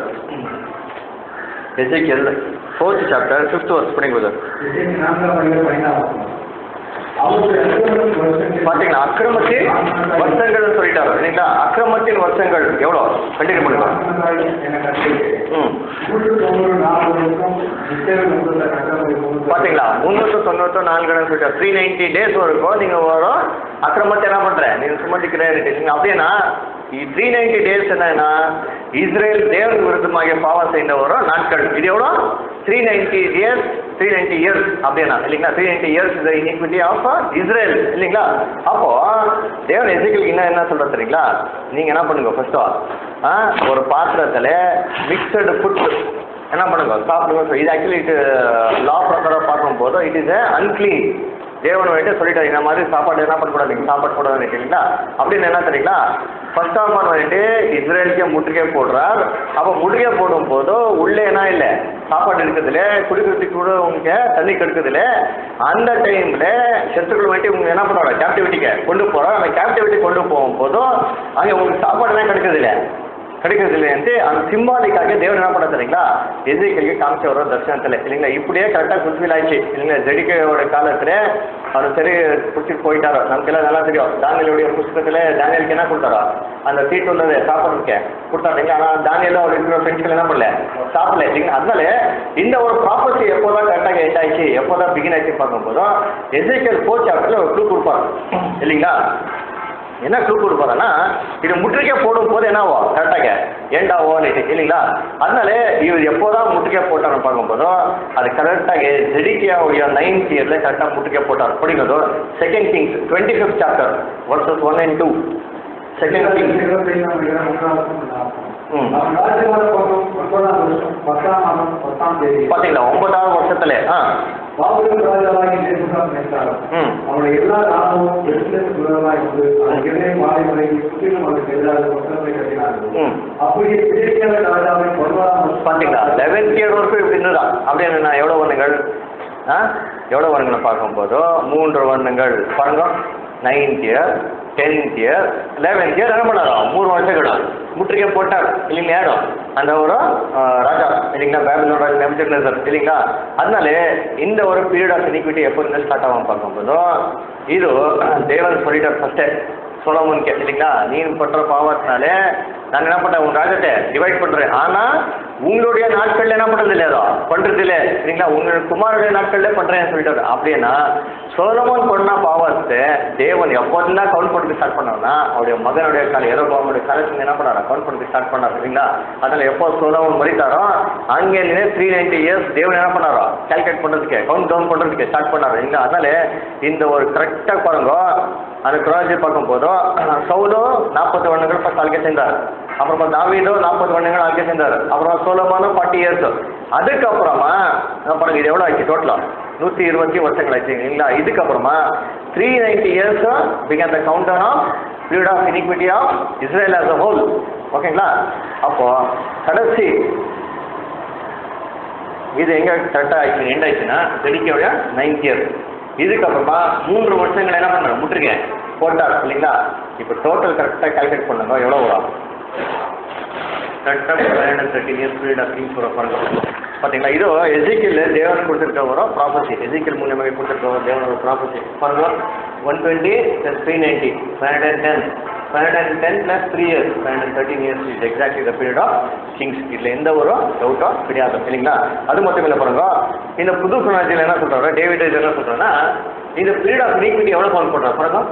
S1: Ezekiel fourth chapter fifth வருஷம் படிக்கும் சார்
S2: இசைக்கு நான்காம் அதிகாரம் பதினாறாம் வசனம். அவருடைய அக்கிரமத்தின் வருஷங்கள்
S1: பாத்தீங்களா அக்கிரமத்தின் வருஷங்கள் சொல்லிட்டாரு இல்லைங்களா அக்கிரமத்தின் வருஷங்கள் எவ்வளோ கண்டினியூ பண்ணுங்க
S2: நான்காம் என கட்டளையிட்டு,
S1: ம்
S2: நூற்று தொண்ணூறு நாலு வருஷம் நிச்சயம் முழுவதும் கட்டளை முழுவதும்
S1: பாத்தீங்களா முந்நூற்று தொண்ணூற்று நான்கு சொல்லிட்டாரு த்ரீ நைன்டி டேஸ் வரைக்கும் நீங்க வரும் அக்கிரமத்தை என்ன பண்ற நீங்க சுமந்திக்கிறேன் நீங்க அப்படின்னா த்ரீ நைன்டி டேஸ் என்னன்னா இஸ்ரேல் தேவன் விருத்தமாக பாவம் செய்த வரும் நாட்கள் இது எவ்வளோ three ninety years three ninety years அப்படின்னா இல்லைங்களா த்ரீ நைன்டி இயர்ஸ் இந்த இனிக்விட்டி ஆஃப் இஸ்ரேல் இல்லைங்களா அப்போ தேவன் எதுக்கு என்ன என்ன சொல்றது தெரியுங்களா நீங்க என்ன பண்ணுங்க ஃபர்ஸ்டா ஒரு பாத்திரத்துல மிக்சடு ஃபுட் என்ன பண்ணுங்க சாப்பிடுங்க சொல்லி இது ஆக்சுவலி இது லா பிரகாரம் பார்க்கும்போது இட் இஸ் அன்க்ளீன் தேவன் வந்துட்டு சொல்லிட்டாரு இந்த மாதிரி சாப்பாடு என்ன பண்ணக்கூடாது நீங்கள் சாப்பாடு கூடாதுன்னு நினைக்கிறீங்களா அப்படின்னு என்ன தெரியுங்களா ஃபர்ஸ்ட் ஆஃப் ஆல் வந்துட்டு இஸ்ரேலுக்கே முற்றுகை போடுறார் அப்போ முற்றுகை போடும் போது உள்ளே என்ன இல்லை சாப்பாடு இருக்குதுல குடிக்கிறதுக்கு கூட உங்களுக்கு தண்ணி கெடுக்குதுல அந்த டைம்ல சத்துருக்கள் வந்துட்டு உங்க என்ன பண்ணுவாங்க கேப்டிவிட்டிக்கு கொண்டு போறோம் அந்த கேப்டிவிட்டி கொண்டு போகும்போதும் அங்கே உங்களுக்கு சாப்பாடுலாம் கிடைக்குதுல்ல கிடைக்கிறது இல்லைன்ட்டு அந்த சிம்பாலிக்காக தேவன் என்ன பண்ண தெரியுங்களா எதிரிகளுக்கு காமிச்ச வர தர்சனத்தில் இல்லைங்களா இப்படியே கரெக்டாக ஃபுல்ஃபில் ஆயிடுச்சு இல்லைங்களா ஜெடிக்கையோட காலத்தில் அவர் சரி பிடிச்சிட்டு போயிட்டாரோ நமக்கெல்லாம் நல்லா தெரியும் தானியலுடைய புஸ்தகத்தில் தானியலுக்கு என்ன கொடுத்தாரோ அந்த சீட் உள்ளது சாப்பிட்றதுக்கு கொடுத்தாருங்க ஆனால் தானியலும் அவர் இருக்கிற ஃப்ரெண்ட்ஸ்கள் என்ன பண்ணல சாப்பிடல இல்லைங்களா அதனால இந்த ஒரு ப்ராப்பர்ட்டி எப்போதான் கரெக்டாக எண்ட் ஆயிடுச்சு எப்போதான் பிகின் ஆயிடுச்சு பார்க்கும்போதும் எதிரிக்கல் ஃபோர்த் சாப்டரில் ஒரு க்ளூ கொடுப்பாங்க இல்லைங்களா என்ன க்ளூ கொடுப்பாருன்னா இது முற்றுகை போடும் போது என்னவோ கரெக்டாக ஏண்டாவோன்னு இல்லைங்களா அதனால இவர் எப்போதான் முற்றுகை போட்டார்னு பார்க்கும்போதும் அது கரெக்டாக ஜெடிக்கியாவுடைய நைன்த் இயர்ல கரெக்டாக முற்றுகை போட்டார் படிக்கிறதோ second kings twenty fifth chapter verses one and two second kings
S2: இருபத்தைந்தாம் அதிகாரம் மூன்றாம் வசனம் நாலாம்.
S1: ம்.
S2: அவன் ராஜ்யபார பருவம் ஒன்பதாம் வருஷம் பத்தாம் மாதம் பத்தாம் தேதி
S1: பார்த்தீங்களா ஒன்பதாவது வருஷத்துல ஆ
S2: பாபுலன் ராஜாவாகி நேசுதான் நினைத்தார்
S1: ம்
S2: அவருடைய எல்லா நாமமும் எருசலேமுக்கு விரோதமாய் வந்து அதற்கெதிரே மாலை முறைக்கு சுற்றிலும் அவருக்கு எதிராக புத்தகத்தை கட்டினார்கள்
S1: ம்
S2: அப்படியே சிதேக்கியாவின் ராஜாவை பதினாறாம்
S1: பார்த்தீங்களா லெவன்த் இயர் வரைக்கும் இப்படி இருந்ததா அப்படி என்ன எவ்வளோ வருடங்கள் ஆ எவ்வளோ வருடங்களை பார்க்கும்போது மூன்று வருடங்கள் பாருங்க ninth year tenth year eleventh year என்ன பண்ணாரோ மூணு வருஷங்கள் முற்றுகை போட்டார் இல்லைங்களா யாரும் அந்த ஒரு ஆ, ராஜா இல்லைங்களா பேபிலோட நெம்ஜர் இல்லைங்களா அதனால இந்த ஒரு பீரியட் ஆஃப் இனிக்விட்டி எப்போ இருந்து ஸ்டார்ட் ஆகும் பார்க்கும்போது இது தேவன் சொல்லிட்டார் ஃபஸ்ட்டே சோலமோனுக்கு இல்லைங்களா நீ பண்ற பாவத்தினாலே நான் என்ன பண்றேன் உங்க ராஜத்தை டிவைட் பண்றேன் ஆனா உங்களுடைய நாட்கள்ல என்ன பண்றது இல்லையா பண்றது இல்லை சரிங்களா உங்களுடைய குமாருடைய நாட்கள்ல பண்றேன்னு சொல்லிட்டாரு அப்படின்னா சோலமோன் பண்ண பாவத்தை தேவன் எப்போதெல்லாம் கவுண்ட் பண்ணுறது ஸ்டார்ட் பண்ணார்னா அவருடைய மகனுடைய கால ஏதோ அவனுடைய காலத்துல என்ன பண்ணாரா கவுண்ட் பண்ணுறது ஸ்டார்ட் பண்ணார் சரிங்களா அதில் எப்போ சோலமோன் மறித்தாரோ அங்கே த்ரீ நைன்டி இயர்ஸ் தேவன் என்ன பண்ணாரோ கால்குலேட் பண்ணுறதுக்கு கவுண்ட் டவுன் பண்ணுறதுக்கு ஸ்டார்ட் பண்ணார் சரிங்களா அதனால இந்த ஒரு கரெக்டாக பாருங்க அந்த குராஜி பார்க்கும்போதும் சவுலும் நாற்பது வருடங்கள் பத்து ஆள்கே சேர்ந்தார் அப்புறமா தாவீதும் நாற்பது வருடங்கள் ஆள்கே சேர்ந்தார் அப்புறம் சோலமானும் ஃபார்ட்டி இயர்ஸ் அதுக்கப்புறமா நான் பாருங்க இது எவ்வளோ ஆச்சு டோட்டலா நூற்றி இருபத்தி வருஷங்கள் ஆச்சு இல்லைங்களா இதுக்கப்புறமா three ninety years begin the counter of period of iniquity of Israel as a whole ஓகேங்களா அப்போ கடைசி இது எங்க கரெக்டாக ஆயிடுச்சு எண்ட் ஆயிடுச்சுன்னா வெடிக்கையோட நைன்த் இயர் இதுக்கப்புறமா மூன்று வருஷங்கள் என்ன பண்ண முட்டிருக்கேன் போட்டார் இல்லைங்களா இப்போ டோட்டல் கரெக்டாக கால்குலேட் பண்ணுங்க எவ்வளோ வரும் கரெக்டாக five hundred thirteen years period of kings வரும் பாருங்க பார்த்தீங்களா இது எஜிக்கல் தேவன் கொடுத்துருக்க வரும் ப்ராப்பர்ட்டி எஜிக்கல் மூலியமாக கொடுத்துருக்க வரும் தேவனோட ப்ராப்பர்ட்டி பாருங்க one twenty plus three ninety five hundred ten five hundred ten plus three years five hundred thirteen years is exactly the period of kings இதில் எந்த ஒரு டவுட்டும் கிடையாது இல்லைங்களா அது மட்டும் இல்லை பாருங்க இந்த புது சுனாஜியில் என்ன சொல்கிறாங்க டேவிட் இது என்ன சொல்கிறேன்னா இந்த பீரியட் ஆஃப் ஈக்விட்டி எவ்வளோ கவுண்ட் பண்ணுறாங்க பாருங்க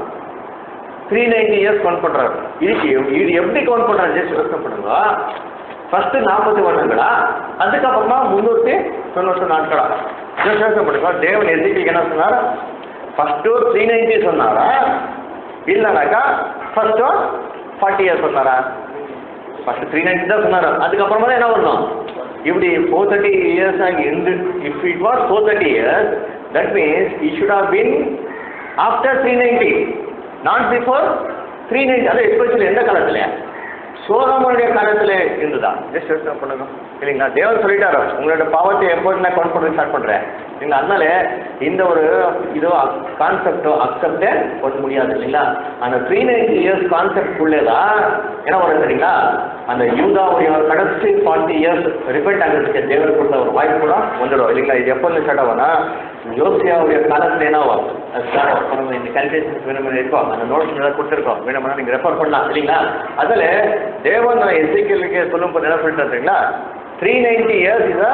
S1: த்ரீ நைன்டி இயர்ஸ் கவுண்ட் பண்ணுறாரு இதுக்கு இது எப்படி கவுண்ட் பண்ணுறாரு ஜஸ்ட் யோசனை பண்ணுங்க ஃபர்ஸ்ட் நாற்பத்தி வருடங்களா அதுக்கப்புறமா முந்நூற்றி தொண்ணூற்றி நாட்களா ஜஸ்ட் யோசனை பண்ணுங்க தேவன் எதுக்கு என்ன சொன்னார் ஃபஸ்ட்டு த்ரீ நைன்டி சொன்னாரா இல்லைனாக்கா ஃபர்ஸ்ட்டு ஃபார்ட்டி இயர்ஸ் சொன்னாரா ஃபர்ஸ்ட் த்ரீ நைன்டி தான் சொன்னார் அதுக்கப்புறமா தான் என்ன வரணும் இப்படி ஃபோர் தேர்ட்டி இயர்ஸ் ஆகி இருந்து if it was four thirty years that means it should have been after three ninety not before three ninety அது எஸ்பெஷலி எந்த காலத்தில் சோகமனுடைய காலத்தில் இருந்ததா ஜஸ்ட் யோசனை பண்ணுங்க இல்லைங்களா தேவன் சொல்லிட்டாரு உங்களோட பாவத்தை எப்போது நான் கவுண்ட் பண்ணி ஸ்டார்ட் பண்ணுறேன் இல்லைங்களா அதனால இந்த ஒரு இதோ கான்செப்டோ அக்செப்டே பண்ண முடியாது இல்லைங்களா அந்த த்ரீ நைன்டி இயர்ஸ் கான்செப்ட் உள்ளேதான் என்ன வரும் சரிங்களா அந்த யூதாவுடைய கடைசி ஃபார்ட்டி இயர்ஸ் ரிப்பெண்ட் ஆகிறதுக்கு தேவன் கொடுத்த ஒரு வாய்ப்பு கூட வந்துடும் இல்லைங்களா இது எப்போ வந்து ஸ்டார்ட் ஆகும்னா யோசியாவுடைய காலத்தில் என்ன ஆகும் அது ஸ்டார்ட் ஆகும் நம்ம இந்த கல்குலேஷன் வேணுமே இருக்கோம் அந்த நோட்ஸ் ஏதாவது கொடுத்துருக்கோம் வேணும்னா நீங்கள் ரெஃபர் பண்ணலாம் இல்லைங்களா அதில் தேவன் எஸ்ஐக்கியலுக்கு சொல்லும் போது என்ன சொல்லிட்டு இருக்கீங்களா த்ரீ நைன்டி இயர்ஸ் இதா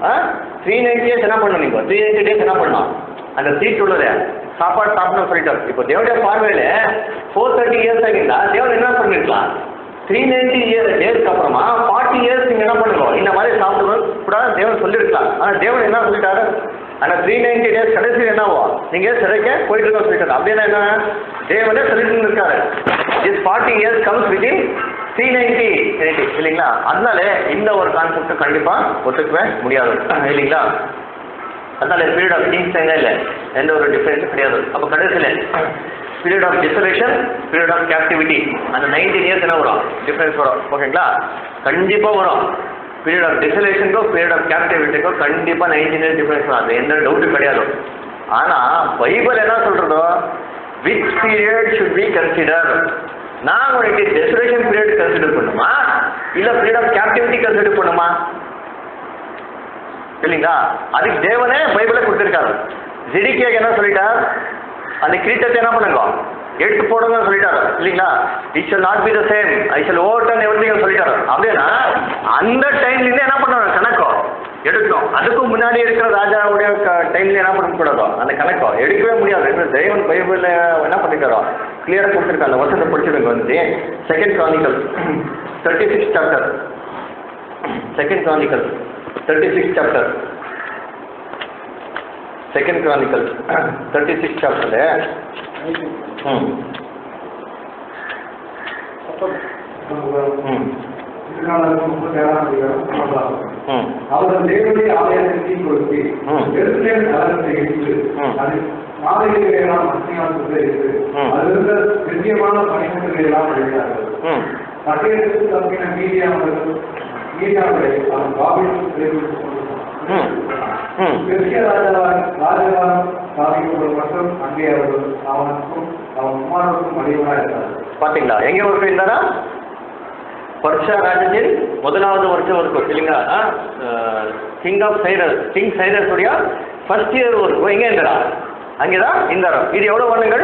S1: த்ரீ நைன்டி இயர்ஸ் என்ன பண்ணணும் நீங்கள் த்ரீ நைன்டி டேஸ் என்ன பண்ணணும் அந்த சீட் உள்ளது சாப்பாடு சாப்பிடணும் சொல்லிட்டார் இப்போ தேவனுடைய பார்வையில் ஃபோர் தேர்ட்டி இயர்ஸ் ஆகிருந்தா தேவன் என்ன பண்ணிருக்கலாம் த்ரீ நைன்டி இயர் டேஸ்க்கு அப்புறமா ஃபார்ட்டி இயர்ஸ் நீங்கள் என்ன பண்ணுங்க இந்த மாதிரி சாப்பிடணும் கூட தேவன் சொல்லியிருக்கலாம் ஆனால் தேவன் என்ன சொல்லிட்டாரு ஆனால் த்ரீ நைன்டி டேஸ் கடைசியில் என்னவோ நீங்கள் சிறைக்க போயிட்டு இருக்க சொல்லிட்டாரு அப்படின்னா என்ன தேவனே சொல்லிட்டு இருக்காரு is forty years comes within three ninety ninety இல்லைங்களா அதனால இந்த ஒரு கான்செப்ட் கண்டிப்பாக ஒத்துக்கவே முடியாது இல்லைங்களா அதனால பீரியட் ஆஃப் கிங்ஸ் எங்க இல்லை எந்த ஒரு டிஃபரன்ஸும் கிடையாது அப்போ கடைசியில் period of desolation period of captivity அந்த நைன்டீன் இயர்ஸ் என்ன வரும் டிஃபரன்ஸ் வரும் ஓகேங்களா கண்டிப்பாக வரும் பீரியட் ஆஃப் டிசலேஷனுக்கோ பீரியட் ஆஃப் கேப்டிவிட்டிக்கோ கண்டிப்பாக நைன்டீன் இயர்ஸ் டிஃபரன்ஸ் வரும் அது எந்த டவுட்டும் கிடையாது ஆனால் பைபிள் என்ன சொல்கிறதோ which period should be consider நான் உனக்கு டெசரேஷன் பீரியட் கன்சிடர் பண்ணுமா இல்லை பீரியட் ஆஃப் கேப்டிவிட்டி கன்சிடர் பண்ணுமா இல்லைங்களா அதுக்கு தேவனே பைபிளை கொடுத்துருக்காரு ஜிடிக்கியாக என்ன சொல்லிட்டார் அந்த கிரீட்டத்தை என்ன பண்ணுங்க எடுத்து போடுங்க சொல்லிட்டாரு இல்லைங்களா it shall not be the same I shall overturn everything சொல்லிட்டாரு அப்படின்னா அந்த டைம்லேருந்து என்ன பண்ணுவாங்க கணக்கோ எடுக்கும் அதுக்கு முன்னாடி இருக்கிற ராஜாவுடைய டைம்ல என்ன பண்ணக்கூடாதோ அந்த கணக்கோ எடுக்கவே முடியாது ஏன்னா தெய்வன் பைபிளில் என்ன பண்ணிருக்காரோ கிளியராக கொடுத்துருக்காங்க அந்த வருஷத்தை படிச்சிருங்க வந்து second chronicle thirty six chapter second chronicle thirty six chapter second chronicle thirty six chapter ம்
S2: நம்ம
S1: ம்
S2: இதுக்கான முப்பத்தி ஏழாம் அதிகாரம் ஒன்பதாம் வசனம்.
S1: ம்
S2: அவர்கள் தேவனுடைய ஆலயத்தை தீ கொடுத்து
S1: ம்.
S2: எருசலேம் நகரத்தை இடித்து
S1: ம்.
S2: அது நாளைகளை எல்லாம் மத்தியான சுத்தரித்து
S1: ம்.
S2: அதிலிருந்த நித்தியமான பணிமுறைகளை எல்லாம் அழித்தார்கள்
S1: ம்
S2: பட்டயத்துக்கு தப்பின மீதியானவர்கள் மீதியானவரை அவன் பாபிலுக்கு
S1: ம். ம்.
S2: பெரிய ராஜாவான் ராஜாவான் சாமிக்கு மட்டும் அங்கே அவர்கள் அவனுக்கும் அவன் குமாரனுக்கும் அடிவனாக இருந்தார்கள்
S1: பாத்தீங்களா எங்க ஒர்க் இருந்தாரா பர்ஷா ராஜத்தின் முதலாவது வருஷம் ஒர்க் இல்லைங்களா king of Cyrus king Cyrus உடைய ஃபர்ஸ்ட் இயர் ஒர்க் எங்க இருந்தாரா அங்கேதான் இருந்தாரா இது எவ்வளவு வருடங்கள்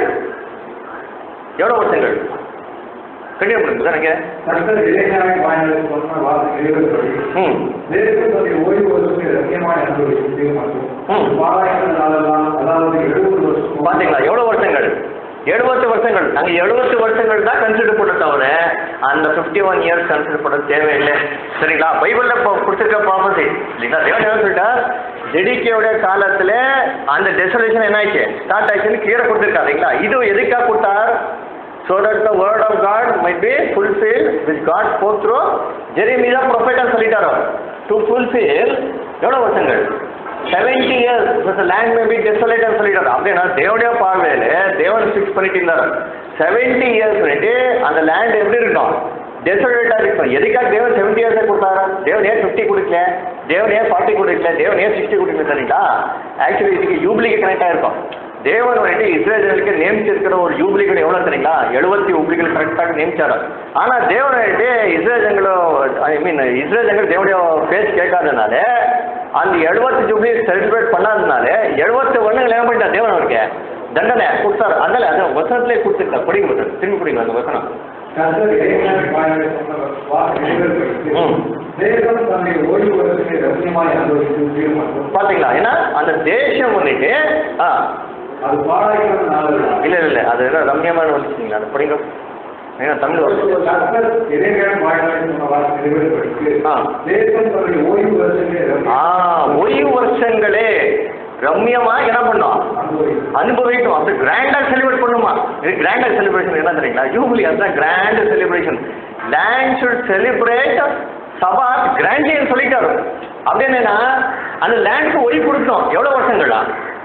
S1: எவ்வளவு வருஷங்கள் கண்டிப்பா பண்ணுங்க எனக்கு
S2: கர்த்தர் இளைஞராய் வாயிலை சொன்ன வார்த்தை நிறைவேற்றபடி
S1: ம்
S2: தேசத்துடைய ஓய்வு வருஷத்தை ரம்யமாய் அனுபவித்து மற்றும்
S1: ம்.
S2: பாராயண நாளெல்லாம் அதாவது எழுபது வருஷம்
S1: பாத்தீங்களா எவ்வளவு வருஷங்கள் எழுபத்து வருஷங்கள் நாங்க எழுபத்து வருஷங்கள் தான் கன்சிடர் பண்ண தவிர அந்த ஃபிஃப்டி ஒன் இயர்ஸ் கன்சிடர் பண்ண தேவையில்லை சரிங்களா பைபிள்ல இப்போ கொடுத்துருக்க ப்ராபர்ட்டி இல்லைங்களா தேவன் என்ன சொல்லிட்டா ஜெடிக்கையோட காலத்துல அந்த டெசலேஷன் என்ன ஆயிடுச்சு ஸ்டார்ட் ஆயிடுச்சுன்னு கீழே கொடுத்துருக்காரு இல்லைங்களா இது எதுக்காக கொடுத்தார் so that the word of God might be fulfilled which God spoke through Jeremiah ப்ரொஃபெட்டா சொல்லிட்டாரோ டு fulfill எவ்வளோ வருஷங்கள் seventy years the land may be desolate ன்னு சொல்லிட்டாரு அப்படின்னா தேவனுடைய பார்வையில தேவன் ஃபிக்ஸ் பண்ணிட்டு இருந்தாரு செவன்டி இயர்ஸ் பண்ணிட்டு அந்த லேண்ட் எப்படி இருக்கும் டெசோலேட்டாக இருக்கும் எதுக்காக தேவன் செவன்டி இயர்ஸே கொடுத்தாரா தேவன் ஏன் ஃபிஃப்டி கொடுக்கல தேவன் ஏன் ஃபார்ட்டி கொடுக்கல தேவன் ஏன் சிக்ஸ்டி கொடுக்கல சரிங்களா ஆக்சுவலி இதுக்கு யூப்ளிக்கு கனெக்டாக இருக்கும் தேவன் வந்துட்டு இஸ்ரேலுக்கு நியமிச்சிருக்கிற ஒரு யூப்ளிகள் எவ்வளோ தெரியுங்களா எழுபத்தி யூப்ளிகள் கரெக்டாக நியமிச்சாரு ஆனால் தேவன் வந்துட்டு இஸ்ரேல் ஜங்களோ ஐ மீன் இஸ்ரேல் ஜங்கள் தேவனுடைய பேஸ் கேட்காதனால அந்த எழுபத்தி ஜூப்ளி செலிப்ரேட் பண்ணாதனால எழுபத்தி ஒன்றுகள் என்ன பண்ணிட்டா தேவன் அவருக்கு தண்டனை கொடுத்தாரு அதனால அந்த வசனத்திலே கொடுத்துருக்காரு படிங்க வசனம் திரும்பி படிங்க அந்த வசனம்
S2: கர்த்தர் இளைஞராய் வாயிலை சொன்ன வார்த்தை நிறைவேற்றபடி
S1: ம்.
S2: தேசம் தன்னை ஓய்வு வருஷத்தை ரம்யமாய் அனுபவித்து மற்றும்
S1: பாத்தீங்களா ஏன்னா அந்த தேசம் வந்துட்டு ஆ
S2: அது பாராயண நாளெல்லாம்
S1: இல்ல இல்ல இல்ல அது ஏதோ ரம்யமான வந்துச்சுங்களா அது படிங்க ஏன்னா தமிழ் வருது
S2: கர்த்தர் இளைஞர் வாயிலை சொன்ன வார்த்தை நிறைவேற்றபடி
S1: ஆ.
S2: தேசம் தன்னை ஓய்வு வருஷத்தை
S1: ஆ
S2: ரம்யமாய்
S1: ஓய்வு வருஷங்களே ரம்யமா என்ன பண்ணோம்
S2: அனுபவித்து
S1: அனுபவிக்கும் அப்படி கிராண்டா செலிப்ரேட் பண்ணுமா இது கிராண்டா செலிப்ரேஷன் என்ன தெரியுங்களா யூபிலி அதுதான் grand celebration land should celebrate சபா கிராண்டியன் சொல்லிட்டாரு அப்படி என்னன்னா அந்த லேண்டுக்கு ஒய் கொடுத்தோம் எவ்வளவு வருஷங்களா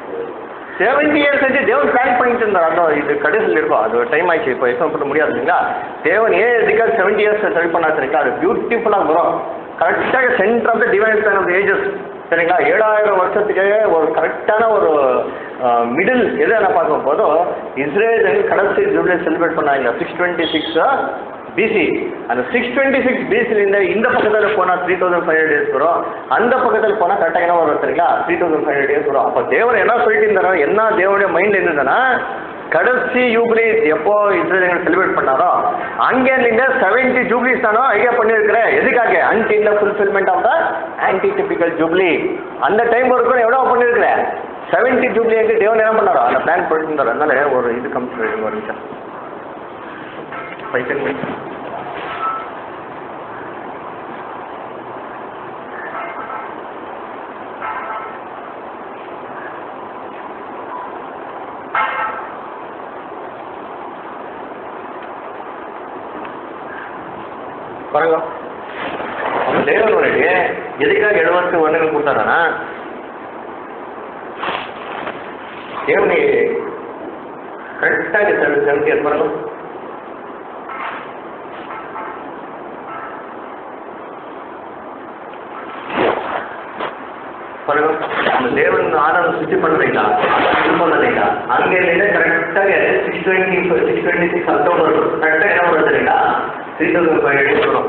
S1: செவன்டி இயர்ஸ் வச்சு தேவன் பிளான் பண்ணிட்டு இருந்தார் அந்த இது கடைசியில் இருக்கும் அது டைம் ஆயிடுச்சு இப்போ எக்ஸாம் பண்ண முடியாது இல்லைங்களா தேவன் ஏன் எதுக்காக செவன்டி இயர்ஸ் சரி பண்ணா சரிங்களா அது பியூட்டிஃபுல்லாக வரும் கரெக்டாக center of the divine plan of ages சரிங்களா ஏழாயிரம் வருஷத்துக்கு ஒரு கரெக்டான ஒரு மிடில் எது என்ன பார்க்கும் போதும் இஸ்ரேல் கடைசி ஜூப்ளி செலிப்ரேட் பண்ணாங்க சிக்ஸ் டுவெண்ட்டி சிக்ஸ் பிசி அந்த சிக்ஸ் டுவெண்ட்டி சிக்ஸ் பிசிலேருந்து இந்த பக்கத்தில் போனால் three thousand five hundred days வரும் அந்த பக்கத்தில் போனால் கரெக்டாக என்ன வரும் சரிங்களா three thousand five hundred days வரும் அப்போ தேவன் என்ன சொல்லிட்டு இருந்தாரோ என்ன தேவனுடைய மைண்ட் இருந்ததுன்னா கடைசி ஜூப்ளி எப்போ இஸ்ரேல் செலிப்ரேட் பண்ணாரோ அங்கேருந்து செவன்டி ஜூப்ளிஸ் தானோ ஐடியா பண்ணியிருக்கிறேன் எதுக்காக அன்டி இந்த fulfillment of the antitypical jubilee அந்த டைம் வரைக்கும் எவ்வளோ பண்ணியிருக்கிறேன் செவன்டி ஜூப்ளி வந்து தேவன் என்ன பண்ணாரோ அந்த பிளான் பண்ணியிருந்தாரோ அதனால ஒரு இது கம்ப்ளீட் ஒரு நிமிஷம் ஃபைவ் டென் மினிட்ஸ் பாருங்க அந்த தேவனுடைய எதுக்காக எழுபத்து ஒண்ணுகள் கொடுத்தாருன்னா தேவனை கரெக்டாக செவன்டி பாருங்க பாருங்க அந்த தேவன் ஆதாரம் சுத்தி பண்ணுறீங்களா இது பண்ணலைங்களா அங்கே இருந்து கரெக்டாக six twenty six twenty six October கரெக்டாக என்ன வருது இல்லைங்களா த்ரீ தௌசண்ட் ஃபைவ் ஹண்ட்ரட் வரும்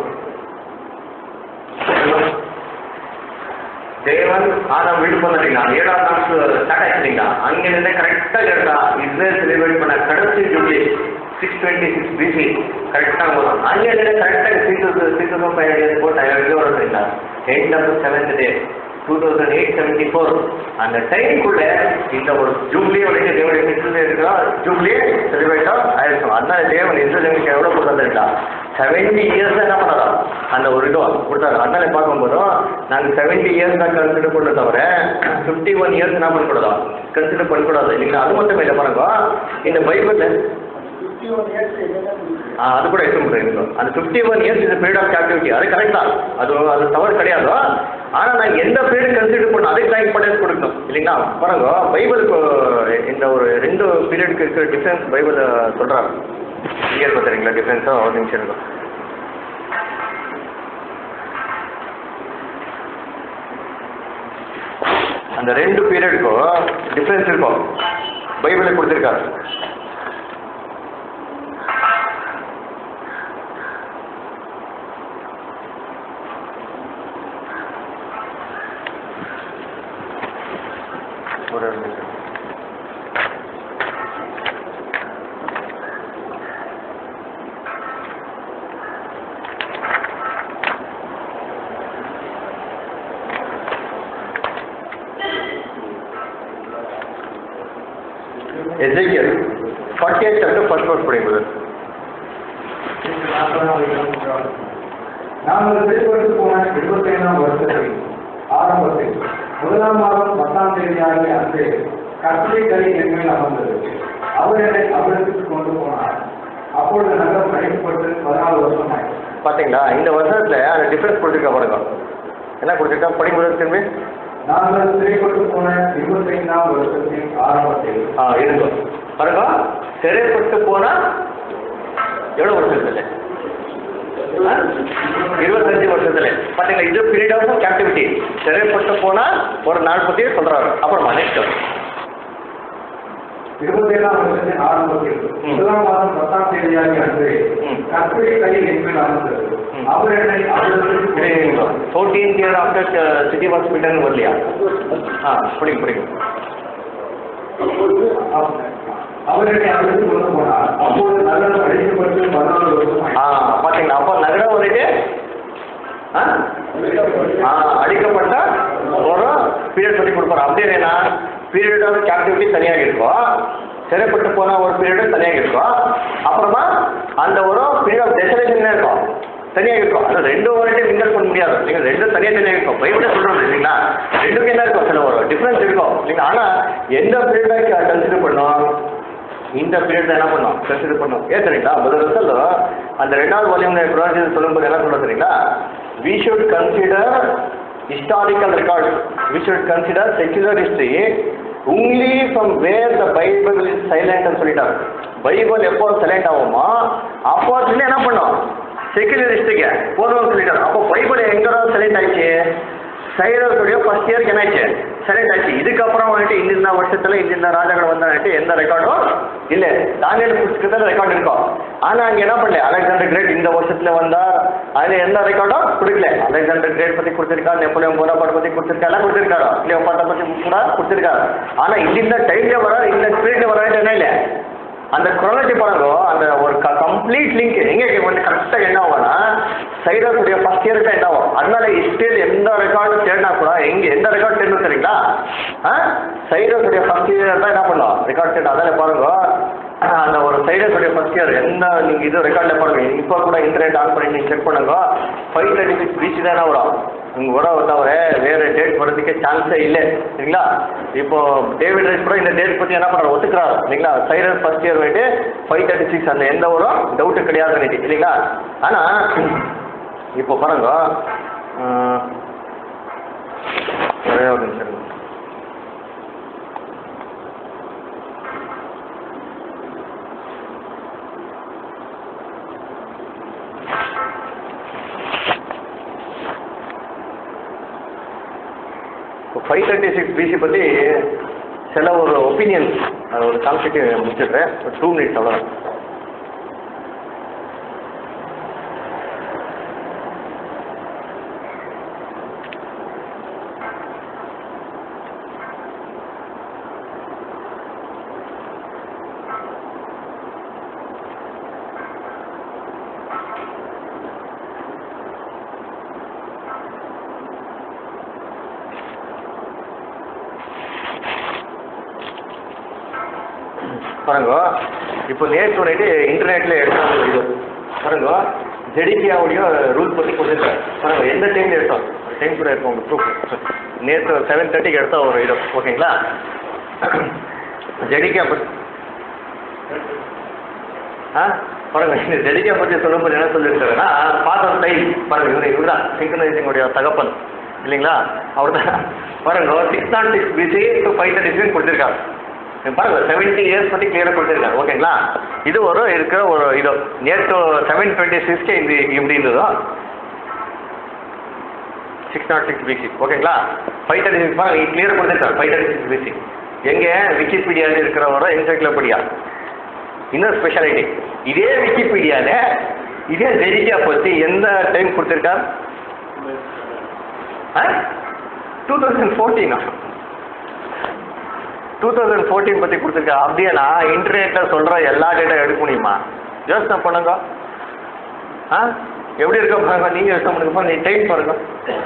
S1: தேவன் ஆதாம் வீடு பண்ணீங்களா ஏழாம் நாள் ஸ்டார்ட் ஆயிடுச்சுங்களா அங்கிருந்து கரெக்டாக கேட்டா இஸ்ரேல் செலிப்ரேட் பண்ண கடைசி jubilee six twenty six BC கரெக்டாக வரும் அங்கிருந்து கரெக்டாக three thousand three thousand five hundred போட்டு எங்கே வருதுங்களா eight of seventh day two thousand eight seventy four அந்த டைமுக்குள்ள இந்த ஒரு ஜூப்ளி வந்துட்டு தேவனுடைய மிஸ்ல இருக்கிறா ஜூப்ளி செலிப்ரேட்டாக ஆயிருக்கும் அதனால தேவன் இஸ்ரேலுக்கு எவ்வளோ கொடுத்தா செவன்டி இயர்ஸ் என்ன பண்ணாரா அந்த ஒரு இது கொடுத்தாரு அதனால பார்க்கும்போதும் நாங்கள் செவன்டி இயர்ஸ் தான் கன்சிடர் பண்ண தவிர ஃபிஃப்டி ஒன் இயர்ஸ் என்ன பண்ணக்கூடாதா கன்சிடர் பண்ணக்கூடாது இல்லைங்களா அது மட்டும் இல்லை பாருங்க இந்த பைபிளில்
S3: ஃபிஃப்டி ஒன் இயர்ஸ் என்னென்ன
S1: ஆ, அது கூட எக்ஸ்பிளைன் பண்ணிருக்கோம் அந்த ஃபிஃப்டி ஒன் இயர்ஸ் இந்த பீரியட் ஆஃப் கேப்டிவிட்டி அது கரெக்ட் தான் அது அது தவறு கிடையாது ஆனால் நான் எந்த பீரியட் கன்சிடர் பண்ணணும் அதுக்கு தான் இம்பார்ட்டன்ஸ் கொடுக்கணும் இல்லைங்களா பாருங்க பைபிளுக்கு இந்த ஒரு ரெண்டு பீரியடுக்கு இருக்கிற டிஃப்ரென்ஸ் பைபிள் சொல்கிறாங்க இங்கே பார்த்துறீங்களா டிஃப்ரென்ஸாக ஒரு நிமிஷம் இருக்கும் அந்த ரெண்டு பீரியடுக்கும் டிஃப்ரென்ஸ் இருக்கும் பைபிளில் கொடுத்துருக்காரு ஒரு நிமிஷம். எசேக்கியல் forty eight chapter first verse படிக்கும்போது
S2: நாங்கள் வெளிப்பட்டு போன இருபத்தைந்தாம் வருஷத்தில் ஆரம்பத்தில் முதலாம் மாதம் பத்தாம் தேதியாகிய அன்று கட்டளை கறி என்மேல் அமர்ந்தது அவர் என்னை அவிடத்துக்கு கொண்டு போனார் அப்பொழுது நகரம் அழைக்கப்பட்டு பதினாலு வருஷம் ஆயிற்று
S1: பார்த்தீங்களா இந்த வருஷத்தில் அந்த டிஃப்ரென்ஸ் கொடுத்துருக்கா பாருங்க என்ன கொடுத்துருக்கா படிக்கும்போது திரும்பி
S2: நாங்கள் சிறைப்பட்டு போன இருபத்தைந்தாம் வருஷத்தின் ஆரம்பத்தில்
S1: ஆ இருங்க பாருங்க சிறைப்பட்டு போனா எவ்வளோ வருஷத்துல ஆ? இருபத்தஞ்சு வருஷத்துல பாத்தீங்களா இது பீரியட் ஆஃப் கேப்டிவிட்டி சிறைப்பட்டு போனா ஒரு நாற்பத்தி சொல்றாரு அப்புறமா நெக்ஸ்ட்
S2: இருபத்தேழாம் வருஷத்தின் ஆரம்பத்தில் முதலாம் மாதம் பத்தாம் தேதியாகிய அன்று
S1: ம்.
S2: கட்டளை கறி என்மேல் அமர்ந்தது
S1: ம்.
S2: அவர் என்னை அவிடத்துக்கு கொண்டு போனார்.
S1: Fourteen year after city hospital வரலையா ஆ பிடிக்கும் பிடிக்கும்
S2: அவர் என்னை அவிடத்துக்கு கொண்டு போனார் அப்பொழுது நகரம் அழைக்கப்பட்டு பதினாலு வருஷம்
S1: ஆ
S2: ஆயிற்று.
S1: பாத்தீங்களா அப்போ நகரம் வந்துட்டு ஆ ஆ, அடிக்கப்பட்ட ஒரு பீரியட் சொல்லி கொடுப்பாரு அப்படின்னா பீரியட் ஆஃப் கேப்டிவிட்டி தனியாக இருக்கும் சிறைப்பட்டு போன ஒரு பீரியட் தனியாக இருக்கும் அப்புறமா அந்த ஒரு பீரியட் ஆஃப் டெசலேஷன் இருக்கும் தனியாக இருக்கும் அது ரெண்டும் வந்துட்டு மிங்கல் பண்ண முடியாது நீங்கள் ரெண்டும் தனியாக தனியாக இருக்கும் பைபிளே சொல்கிறது இல்லைங்களா ரெண்டுக்கும் என்ன இருக்கும் சில ஒரு டிஃப்ரென்ஸ் இருக்கும் இல்லைங்களா ஆனால் எந்த பீரியடாக கன்சிடர் பண்ணோம் இந்த பீரியட் என்ன பண்ணோம் கன்சிடர் பண்ணோம் ஏன் தெரியுங்களா முதல் வருஷம் அந்த ரெண்டாவது வால்யூம்ல ப்ரொனன்சியேஷன் சொல்லும்போது என்ன சொல்ல தெரியுங்களா we should consider historical record we should consider secular history only from where the Bible is சைலண்ட்னு சொல்லிட்டாங்க பைபிள் எப்போ சைலண்ட் ஆகுமோ அப்போ சொல்லி என்ன பண்ணோம் செக்யுலர் ஹிஸ்டரிக்கு போதும்னு சொல்லிட்டாங்க அப்போ பைபிள் எங்கே சைலண்ட் ஆயிடுச்சு சைரஸுடைய ஃபர்ஸ்ட் இயருக்கு என்னாச்சு செலக்ட் ஆச்சு இதுக்கப்புறம் வந்துட்டு இந்த வருஷத்துல இந்த ராஜாக்கள் வந்தான்ட்டு எந்த ரெக்கார்டும் இல்லை தானியல் புஸ்தகத்தில் ரெக்கார்ட் இருக்கும் ஆனால் அங்கே என்ன பண்ணல அலெக்சாண்டர் கிரேட் இந்த வருஷத்துல வந்தார் அதில் எந்த ரெக்கார்டும் கொடுக்கல அலெக்சாண்டர் கிரேட் பற்றி கொடுத்துருக்கா நெப்போலியன் போனாபாட் பற்றி கொடுத்துருக்கா எல்லாம் கொடுத்துருக்காரு கிளியோபாட்டை பற்றி கூட கொடுத்துருக்காரு ஆனால் இந்த டைம்ல வர இந்த ஸ்பீட்ல வர என்ன இல்லை அந்த குரோலஜி பாருங்க அந்த ஒரு கம்ப்ளீட் லிங்க் எங்கே வந்து கரெக்டாக என்ன ஆகும்னா சைடஸுடைய ஃபஸ்ட் இயருக்கு என்ன ஆகும் அதனால ஹிஸ்டரியில் எந்த ரெக்கார்டு தேடினா கூட எங்கே எந்த ரெக்கார்டு தேடணும் தெரியுங்களா ஆ சைடஸுடைய ஃபஸ்ட் இயர் தான் என்ன பண்ணும் ரெக்கார்ட் தேடணும் அதில் பாருங்க அந்த ஒரு சைடஸுடைய ஃபஸ்ட் இயர் எந்த நீங்கள் இது ரெக்கார்டில் பாருங்க இப்போ கூட இன்டர்நெட் ஆன் பண்ணி நீங்கள் செக் பண்ணுங்க ஃபைவ் தேர்ட்டி சிக்ஸ் பீச் தானே வரும் உங்கள் வர தவிர வேறு டேட் வரதுக்கே சான்ஸே இல்லை சரிங்களா இப்போ டேவிட் ரைஸ் கூட இந்த டேட் பற்றி என்ன பண்ணுறாரு ஒத்துக்கிறாரு இல்லைங்களா சைரஸ் ஃபர்ஸ்ட் இயர் போயிட்டு ஃபைவ் தேர்ட்டி சிக்ஸ் அந்த எந்த ஒரு டவுட்டு கிடையாது இல்லைங்களா ஆனால் இப்போ பாருங்க ஆஹ், ஒரே ஒரு நிமிஷம் இருங்க. ஃபைவ் தேர்ட்டி சிக்ஸ் பிசி பற்றி சில ஒரு ஒப்பீனியன்ஸ் அது ஒரு கான்செப்ட் முடிச்சிடுறேன் ஒரு டூ மினிட்ஸ் அவ்வளோதான் பாருங்க இப்போ நேற்று நைட்டு இன்டர்நெட்டில் எடுத்தாங்க இது பாருங்க ஜெடிபியாவுடைய ரூல் பற்றி கொடுத்துருக்காரு பாருங்க எந்த டைமில் எடுத்தோம் டைம் கூட இருக்கும் உங்களுக்கு ப்ரூஃப் நேற்று செவன் தேர்ட்டிக்கு எடுத்த ஒரு இது ஓகேங்களா ஜெடிகா பற்றி ஆ பாருங்க இந்த ஜெடிகா பற்றி சொல்லும்போது என்ன சொல்லியிருக்காருன்னா ஃபாதர் டைம் பாருங்க இவர் இவர் தான் சிங்கனைசிங்குடைய தகப்பன் இல்லைங்களா அவர் தான் பாருங்க six nought six BC to five thirty six கொடுத்துருக்காரு இங்க பாருங்க செவன்ட்டி இயர்ஸ் பற்றி கிளியராக கொடுத்துருக்காரு ஓகேங்களா இது ஒரு இருக்கிற ஒரு இது நேற்று செவன் டுவெண்ட்டி சிக்ஸ்க்கு இது இப்படி இருந்ததோ சிக்ஸ் நாட் சிக்ஸ் பிசி ஓகேங்களா ஃபைவ் தேர்ட்டி சிக்ஸ் பாருங்க கிளியராக கொடுத்துருக்காரு ஃபைவ் தேர்ட்டி சிக்ஸ் பிசி எங்கே விக்கிபீடியாவில் இருக்கிறவரோ என்சைக்ளோபீடியா இன்னொரு ஸ்பெஷாலிட்டி இதே விக்கிபீடியாவில் இதே ஜெரிக்கா பற்றி எந்த டைம் கொடுத்துருக்கார் டூ தௌசண்ட் ஃபோர்டீனா டூ தௌசண்ட் ஃபோர்டீன் பற்றி கொடுத்துருக்கா அப்படியே நான் இன்டர்நெட்டில் சொல்கிற எல்லா டேட்டா எடுக்க முடியுமா யோசனை பண்ணுங்க ஆ எப்படி இருக்க பாருங்க நீங்கள் யோசனை பண்ணுங்க நீ டைம் பாருங்க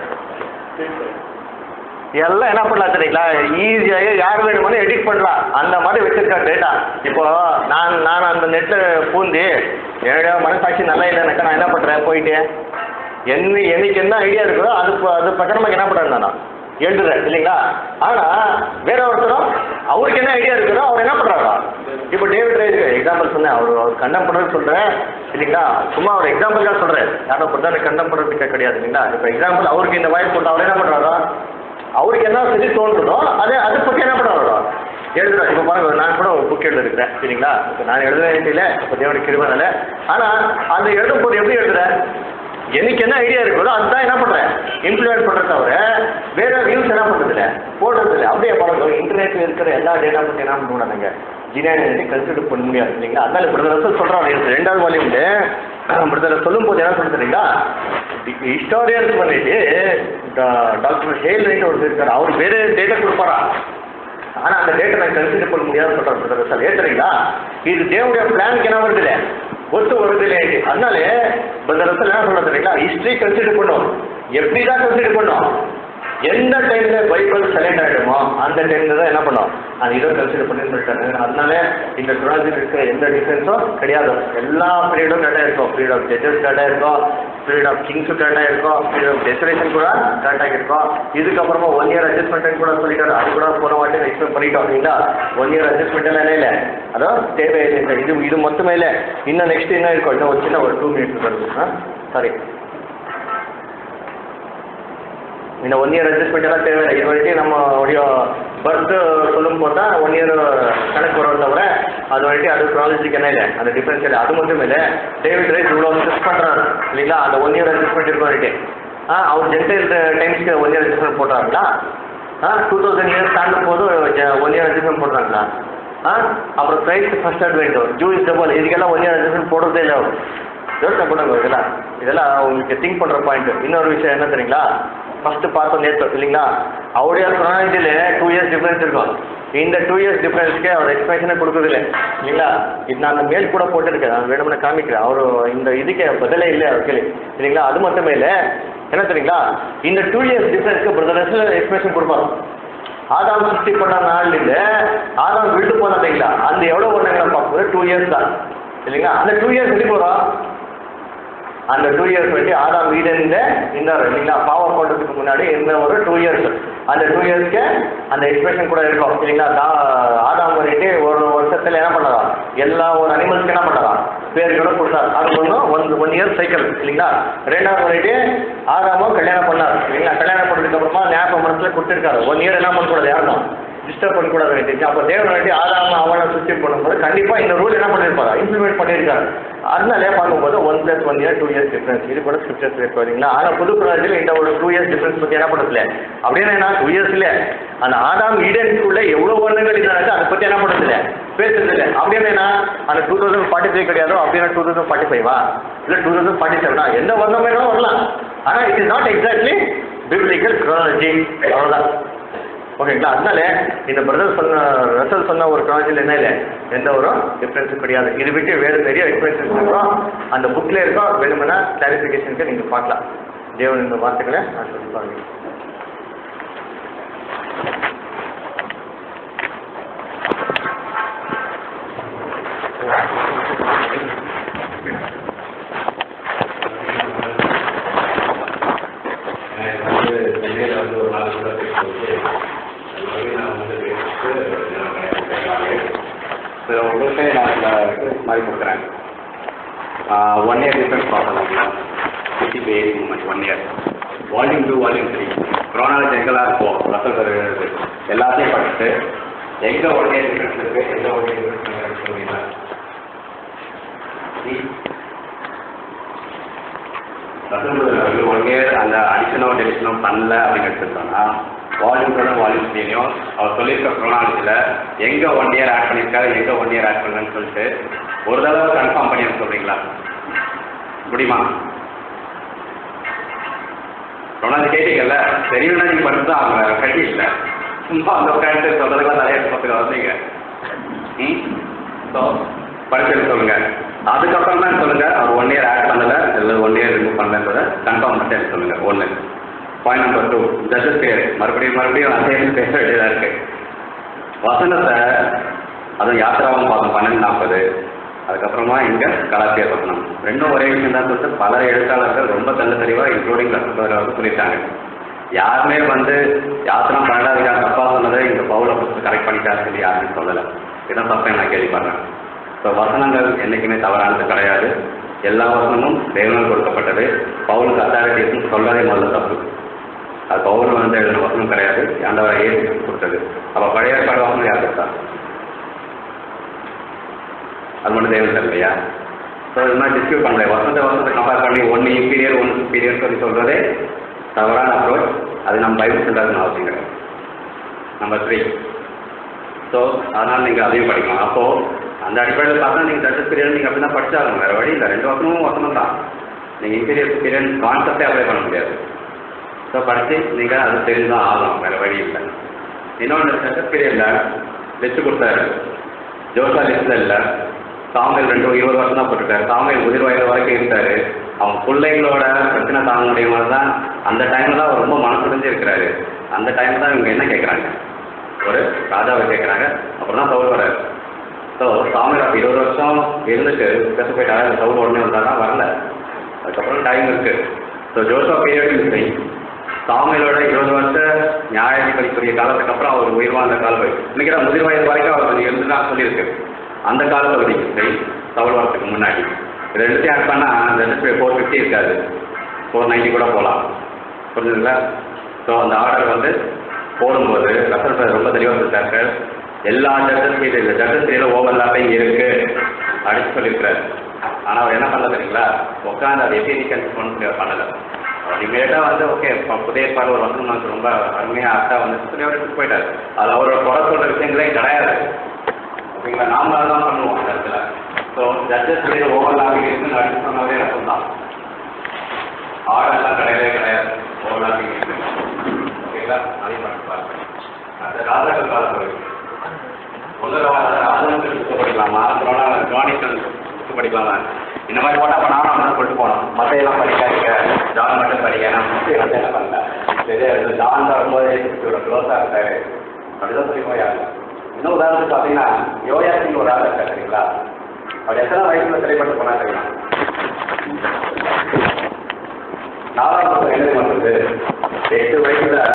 S1: எல்லாம் என்ன பண்ணலாம் தெரியுங்களா ஈஸியாக யார் வேணுமானு எடிட் பண்ணலாம் அந்த மாதிரி வச்சிருக்கா டேட்டா இப்போ நான் நான் அந்த நெட்டில் பூந்து என்னுடைய மனசாட்சி நல்லா இல்லைனாக்கா நான் என்ன பண்ணுறேன் போயிட்டு என்ன எனக்கு என்ன ஐடியா இருக்குதோ அது ப- அது பிரகாரமாக என்ன பண்ணுறேன் நான் எழுதுறேன் இல்லைங்களா ஆனால் வேற ஒருத்தரும் அவருக்கு என்ன ஐடியா இருக்குதோ அவர் என்ன பண்ணுறாரோ இப்போ டேவிட் ரேஜ் எக்ஸாம்பிள் சொன்னேன் அவர் அவர் கண்டம் பண்ணுறது சொல்கிறேன் இல்லைங்களா சும்மா ஒரு எக்ஸாம்பிள் தான் சொல்கிறேன் யாரும் பொறுத்தான கண்டம் பண்ணுறதுக்கு கிடையாது இல்லைங்களா இப்போ எக்ஸாம்பிள் அவருக்கு இந்த வாய்ப்பு கொடுத்தா அவர் என்ன பண்ணுறாரோ அவருக்கு என்ன சரி தோன்றுதோ அதை அதை பற்றி என்ன பண்ணுவாரோ எழுதுறேன் இப்போ பாருங்க நான் கூட ஒரு புக் எழுதிருக்கிறேன் சரிங்களா இப்போ நான் எழுத வேண்டியல இப்போ தேவனுடைய கிருபனால ஆனால் அந்த எழுதும் போது எப்படி எழுதுறேன் எனக்கு என்ன ஐடியா இருக்குதோ அதுதான் என்ன பண்ணுறேன் இன்ஃப்ளூயன்ஸ் பண்ணுறது தவிர வேற வியூஸ் என்ன பண்ணுறதில்ல போடுறதில்ல அப்படியே பாருங்க இன்டர்நெட்டில் இருக்கிற எல்லா டேட்டா பற்றி என்ன பண்ண முடியாதுங்க ஜினானி கன்சிடர் பண்ண முடியாது இல்லைங்களா அதனால பிரதர் சொல்கிறாங்க ரெண்டாவது வால்யூம்ல பிரதர் சொல்லும் போது என்ன சொல்லுறீங்களா ஹிஸ்டாரியன்ஸ் பண்ணிட்டு டாக்டர் ஹேல் ஒரு இருக்காரு அவர் வேற டேட்டா கொடுப்பாரா ஆனா அந்த டேட்டா நான் கன்சிடர் பண்ண முடியாது சொல்றாரு பிரதர் சார் ஏத்துறீங்களா இது தேவனுடைய பிளானுக்கு என்ன வருது இல்ல ஒத்து வருது இல்லை அதனால பிரதர் சார் என்ன சொல்றது தெரியுங்களா ஹிஸ்டரி கன்சிடர் பண்ணும் எப்படி தான் கன்சிடர் பண்ணும் எந்த டைம்ல பைபிள் செலக்ட் ஆகிடுமோ அந்த டைம்ல தான் என்ன பண்ணும் அது இதை கன்சிடர் பண்ணி சொல்லிட்டாங்க அதனால இந்த குரானில் இருக்கிற எந்த டிஃபரன்ஸும் கிடையாது எல்லா பீரியடும் கரெக்டாக இருக்கும் பீரியட் ஆஃப் ஜட்ஜஸ் கரெக்டாக இருக்கும் பீரியட் ஆஃப் கிங்ஸும் கரெக்டாக இருக்கும் பீரியட் ஆஃப் டெசரேஷன் கூட கரெக்டாக இருக்கும் இதுக்கப்புறமா ஒன் இயர் அட்ஜஸ்ட்மெண்ட் கூட சொல்லிட்டாரு அது கூட போன வாட்டி எக்ஸ்பிளைன் பண்ணிட்டோம் இல்லைங்களா ஒன் இயர் அட்ஜஸ்ட்மெண்ட் எல்லாம் இல்லை அதோ தேவையில்லை இல்லை இது இது மொத்தமே இல்லை இன்னும் நெக்ஸ்ட் என்ன இருக்கும் இன்னும் ஒரு சின்ன ஒரு டூ மினிட்ஸ் வருது ஆ சாரி இந்த ஒன் இயர் அட்ஜஸ்ட்மெண்ட் எல்லாம் தேவையில்லை இது வரைக்கும் நம்ம உடைய பர்த் சொல்லும் போது தான் ஒன் இயர் கணக்கு வரும் தவிர அது வரைக்கும் அது க்ராலஜிக்கு என்ன இல்லை அந்த டிஃபரன்ஸ் இல்லை அது மட்டும் இல்லை டேவிட் ரைஸ் இவ்வளோ மிஸ் பண்ணுறாரு இல்லைங்களா அந்த ஒன் இயர் அட்ஜஸ்ட்மெண்ட் இருக்கும் வரைக்கும் ஆ அவர் ஜென்டைல் டைம்ஸ்க்கு ஒன் இயர் அட்ஜஸ்ட்மெண்ட் போடுறாங்களா ஆ டூ தௌசண்ட் இயர்ஸ் தாண்டும் போது ஒன் இயர் அட்ஜஸ்ட்மெண்ட் போடுறாங்களா ஆ அப்புறம் Christ first advent Jews double இதுக்கெல்லாம் ஒன் இயர் அட்ஜஸ்ட்மெண்ட் போடுறதே இல்லை அவர் யோசனை பண்ணுங்க இதெல்லாம் இதெல்லாம் உங்களுக்கு திங்க் பண்ணுற பாயிண்ட் இன்னொரு விஷயம் என்ன தெரியுங்களா ஃபஸ்ட்டு பார்த்தோம் நேற்று இல்லைங்களா அவருடைய ப்ரொனாலஜியில் டூ இயர்ஸ் டிஃப்ரென்ஸ் இருக்கும் இந்த டூ இயர்ஸ் டிஃப்ரென்ஸ்க்கு அவர் எக்ஸ்பிளேஷனே கொடுக்குறதில்ல இல்லைங்களா இது நான் அந்த மேல் கூட போட்டிருக்கேன் நான் வேணும்னு காமிக்கிறேன் அவர் இந்த இதுக்கு பதிலே இல்லை அவர் கேள்வி இல்லைங்களா அது மட்டுமே இல்லை என்ன தெரியுங்களா இந்த டூ இயர்ஸ் டிஃப்ரென்ஸ்க்கு பிரதர்ஸ் எக்ஸ்பிளேஷன் கொடுப்பாரு ஆதாம் சிருஷ்டி பண்ண நாள்ல ஆதாம் விட்டு போனதுங்களா அந்த எவ்வளோ ஒன்றுங்களை பார்க்கும்போது டூ இயர்ஸ் தான் இல்லைங்களா அந்த டூ இயர்ஸ் எப்படி போகிறோம் அந்த டூ இயர்ஸ் வந்து ஆதாம் வீடுந்த இந்த இல்லைங்களா பாவம் போடுறதுக்கு முன்னாடி இருந்த ஒரு டூ இயர்ஸ் அந்த டூ இயர்ஸ்க்கு அந்த எக்ஸ்பிரஷன் கூட இருக்கும் இல்லைங்களா தா ஆதாம் வந்துட்டு ஒரு வருஷத்துல என்ன பண்ணலாம் எல்லா ஒரு அனிமல்ஸ்க்கு என்ன பண்ணலாம் பேர்களோட கொடுத்தார் அது ஒன்று ஒன் ஒன் இயர் சைக்கிள் இல்லைங்களா ரெண்டாவது வந்துட்டு ஆதாமும் கல்யாணம் பண்ணார் இல்லைங்களா கல்யாணம் பண்ணதுக்கு அப்புறமா ஞாபகம் மனசுல கொடுத்துருக்காரு ஒன் இயர் என்ன பண்ணக்கூடாது யாரும் டிஸ்டர்ப் பண்ணக்கூடாது வேண்டியது அப்போ தேவன் வேண்டி ஆதாம அவனை சுற்றி பண்ணும்போது கண்டிப்பாக இந்த ரூல் என்ன பண்ணியிருப்பாரு இம்ப்ளிமெண்ட் பண்ணியிருக்காரு அதனாலே பார்க்கும்போது one plus one year two years difference இது கூட ஸ்கிரிப்சர்ஸ் இருக்கு இல்லைங்களா ஆனால் புது புராஜில் இந்த ஒரு டூ இயர்ஸ் டிஃப்ரென்ஸ் பற்றி என்ன பண்ணுறதுல அப்படின்னா என்ன டூ இயர்ஸ் இல்லை அந்த ஆதாம் ஈடனுக்குள்ள எவ்வளோ வருடங்கள் இருந்தாலும் அதை பற்றி என்ன பண்ணுறதில்ல பேசுறது இல்லை அப்படின்னு என்ன அந்த டூ தௌசண்ட் ஃபார்ட்டி ஃபைவ் கிடையாதோ அப்படின்னா டூ தௌசண்ட் ஃபார்ட்டி ஃபைவா இல்லை டூ தௌசண்ட் ஃபார்ட்டி செவனா எந்த வருடம் வேணாலும் வரலாம் ஆனால் it is not exactly biblical க்ராலஜி அவ்வளோதான் ஓகேங்களா அதனால இந்த பிரதர் சொன்ன ரசல் சொன்ன ஒரு ப்ராஜெக்ட் என்ன இல்லை எந்த ஒரு டிஃப்ரென்ஸும் கிடையாது இது விட்டு வேறு பெரிய எக்ஸ்பீரியன்ஸ் இருக்கும் அந்த புக்கில் இருக்கும் வேணுமென்னா கிளாரிஃபிகேஷனுக்கு நீங்கள் பார்க்கலாம் தேவன் இந்த வார்த்தைகளை நான் சொல்லி பாருங்க
S4: எனக்கு வந்து சென்னையில் வந்து ஒரு நாலு கூட பேசும்போது அது மாதிரி நான் வந்து பேசிட்டு நான் சில உங்களுக்கு நான் இந்த மாதிரி கொடுக்குறேன் ஒன் இயர் டிஃப்ரென்ஸ் பார்க்கலாம் ஃபிஃப்டி பே மூமெண்ட் one year volume two volume three chronology எங்கெல்லாம் இருக்கும் ரசல் கரு எல்லாத்தையும் படிச்சுட்டு எங்க உடனே டிஃபரன்ஸ் இருக்கு எங்க உடனே டிஃபரன்ஸ் இருக்கு சொல்லுவீங்களா ரசல் ஒன் இயர் அந்த அடிஷனோ டெலிஷனோ பண்ணல அப்படின்னு எடுத்துட்டோம்னா வால்யூம்ஸோட வால்யூம் தெரியும் அவர் சொல்லியிருக்க ப்ரொனாலஜியில் எங்கே ஒன் இயர் ஆட் பண்ணியிருக்காரு எங்கே ஒன் இயர் ஆட் பண்ணலன்னு சொல்லிட்டு ஒரு தடவை கன்ஃபார்ம் பண்ணி எனக்கு சொல்கிறீங்களா முடியுமா ப்ரொனாலஜி கேட்டீங்கல்ல தெரியணும்னா நீங்கள் படிச்சு தான் அவங்க கட்டி இல்லை சும்மா அந்த உட்காந்து சொல்கிறதுக்கெல்லாம் நிறைய பக்கத்தில் வந்தீங்க ம் ஸோ படிச்சு சொல்லுங்க அதுக்கப்புறம் தான் சொல்லுங்க அவர் ஒன் இயர் ஆட் பண்ணல இல்லை ஒன் இயர் ரிமூவ் பண்ணலன்றத கன்ஃபார்ம் மட்டும் எனக்கு சொல்லுங்க ஒன்று பாயிண்ட் நம்பர் டூ ஜட்ஜஸ் பேர் மறுபடியும் மறுபடியும் அதே பேச வேண்டியதாக இருக்கு வசனத்தை அதுவும் யாத்திராவும் பார்த்தோம் பன்னெண்டு நாற்பது அதுக்கப்புறமா இங்கே கலாத்திய வசனம் ரெண்டும் ஒரே விஷயம் தான் சொல்லிட்டு பல எழுத்தாளர்கள் ரொம்ப தெல்ல தெளிவாக இன்க்ளூடிங் சொல்லிட்டாங்க யாருமே வந்து யாத்திரம் பன்னெண்டாவது தப்பாக சொன்னதை இங்கே பவுலை கரெக்ட் பண்ணிட்டாரு சொல்லி யாருமே சொல்லலை இதான் தப்பை நான் கேள்விப்படுறேன் ஸோ வசனங்கள் என்றைக்குமே தவறானது கிடையாது எல்லா வசனமும் தேவனால் கொடுக்கப்பட்டது பவுலுக்கு அத்தாரிட்டிஸ்னு சொல்லவே முதல்ல தப்பு அது பவுல் வந்து எழுதின வசனம் கிடையாது ஆண்டவர் ஏசு கொடுத்தது அப்போ பழைய ஏற்பாடு வசனம் யார் கொடுத்தா அது மட்டும் தேவன் இல்லையா ஸோ இது மாதிரி டிஸ்கியூட் பண்ணல வசனத்தை வசனத்தை கம்பேர் பண்ணி ஒன்று இம்பீரியர் ஒன்று சுப்பீரியர் சொல்லி சொல்கிறதே தவறான அப்ரோச் அது நம்ம பைபிள் சொல்கிறதுன்னு அவசியம் கிடையாது நம்பர் த்ரீ ஸோ அதனால் நீங்கள் அதையும் படிக்கலாம் அப்போது அந்த அடிப்படையில் பார்த்தா நீங்கள் ஜட்ஜஸ் பீரியட் நீங்கள் அப்படி தான் படிச்சாகணும் வேறு வழி இல்லை ரெண்டு வசனமும் வசனம் தான் நீங்கள் இம்பீரியர் பீரியட் கான்செப்டே அப்ளை பண்ண முடியாது ஸோ படித்து நீங்கள் அது தெரிஞ்சு தான் ஆகணும் வேறு வழி இல்லை இன்னொன்று ஜட்ஜஸ் பீரியடில் லிஸ்ட்டு கொடுத்தாரு ஜோசா லிஸ்ட்டில் இல்லை சாமியல் ரெண்டு இருபது வருஷம் தான் போட்டுருக்காரு சாமியல் முதிர் வயது வரைக்கும் இருந்தார் அவங்க பிள்ளைங்களோட பிரச்சனை தாங்க முடியாமல் தான் அந்த டைமில் தான் அவர் ரொம்ப மனசுடைஞ்சு இருக்கிறாரு அந்த டைம் தான் இவங்க என்ன கேட்குறாங்க ஒரு ராஜாவை கேட்குறாங்க அப்புறம் தான் சவுல் வராரு ஸோ சாமியல் அப்போ இருபது வருஷம் இருந்துட்டு பேச போயிட்டாரு சவுல் உடனே வந்தாரா வரல அதுக்கப்புறம் டைம் இருக்கு ஸோ ஜோசா பீரியட் சரி சாமியலோட இருபது வருஷம் நியாயாதிபதிக்குரிய காலத்துக்கு அப்புறம் அவர் உயிர் வாழ்ந்த காலம் இன்னைக்கு தான் முதிர் வயது வரைக்கும் அவர் இருந்து தான் சொல்லியிருக்கு அந்த காலப்பகுதிக்கு சரி சவுல் வரத்துக்கு முன்னாடி இது ரெண்டுத்தையும் ஆட் பண்ணால் அந்த ஃபோர் ஃபிஃப்டி இருக்காது ஃபோர் நைன்ட்டி கூட போகலாம் புரிஞ்சுதுங்களா ஸோ அந்த ஆர்டர் வந்து போடும்போது ரசல் சார் ரொம்ப தெளிவாக சொல்லிட்டாரு எல்லா ஜட்ஜஸ் மீது இல்லை ஜட்ஜஸ் மீது ஓவர்லாப்பிங் இருக்கு அடிச்சு சொல்லியிருக்காரு ஆனால் அவர் என்ன பண்ணல தெரியுங்களா உட்காந்து அதை எப்படி ரீகன்சிடர் பண்ணலை அவர் இமீடியட்டாக வந்து ஓகே இப்போ புதிய ஏற்பாடு ஒரு வசனம் நமக்கு ரொம்ப அருமையாக ஆக்டாக வந்து சொல்லி அவர் எடுத்துட்டு போயிட்டார் அது அவரோட குறை சொல்கிற விஷயங்களே கிடையாது ஓகேங்களா நாம தான் பண்ணுவோம் அந்த இடத்துல ஸோ ஜட்ஜஸ் மீது ஓவர்லாப்பிங் இருக்குன்னு அடிச்சு சொன்னவரே ரசம் தான் ஆர்டர்லாம் கிடையவே கிடையாது ஓவர்லாப்பிங் இருக்கு ஓகேங்களா அதையும் பண்ணி பாருங்க அந்த ராஜாக்கள் காலத்தில் முதல் ராஜனுக்கு புக்கு படிக்கலாமா கொரோனா ஜானிசன் புக்கு படிக்கலாமா இந்த மாதிரி போட்டால் அப்போ நானும் அப்படி கொண்டு போனோம் மற்றையெல்லாம் படிக்காதீங்க ஜான் மட்டும் படிக்க நான் புக்கு வந்து என்ன பண்ணல சரி அது ஜான் தான் ரொம்ப இவரோட க்ளோஸாக இருக்காரு அப்படிதான் சொல்லி போயாங்க இன்னும் உதாரணத்துக்கு பார்த்தீங்கன்னா யோயாசிங் ஒரு ஆள் இருக்காரு சரிங்களா அவர் எத்தனை வயசுல சிறைப்பட்டு போனா தெரியுமா நாலாம் பக்கம் எழுதி பண்ணுறது எட்டு வயசுல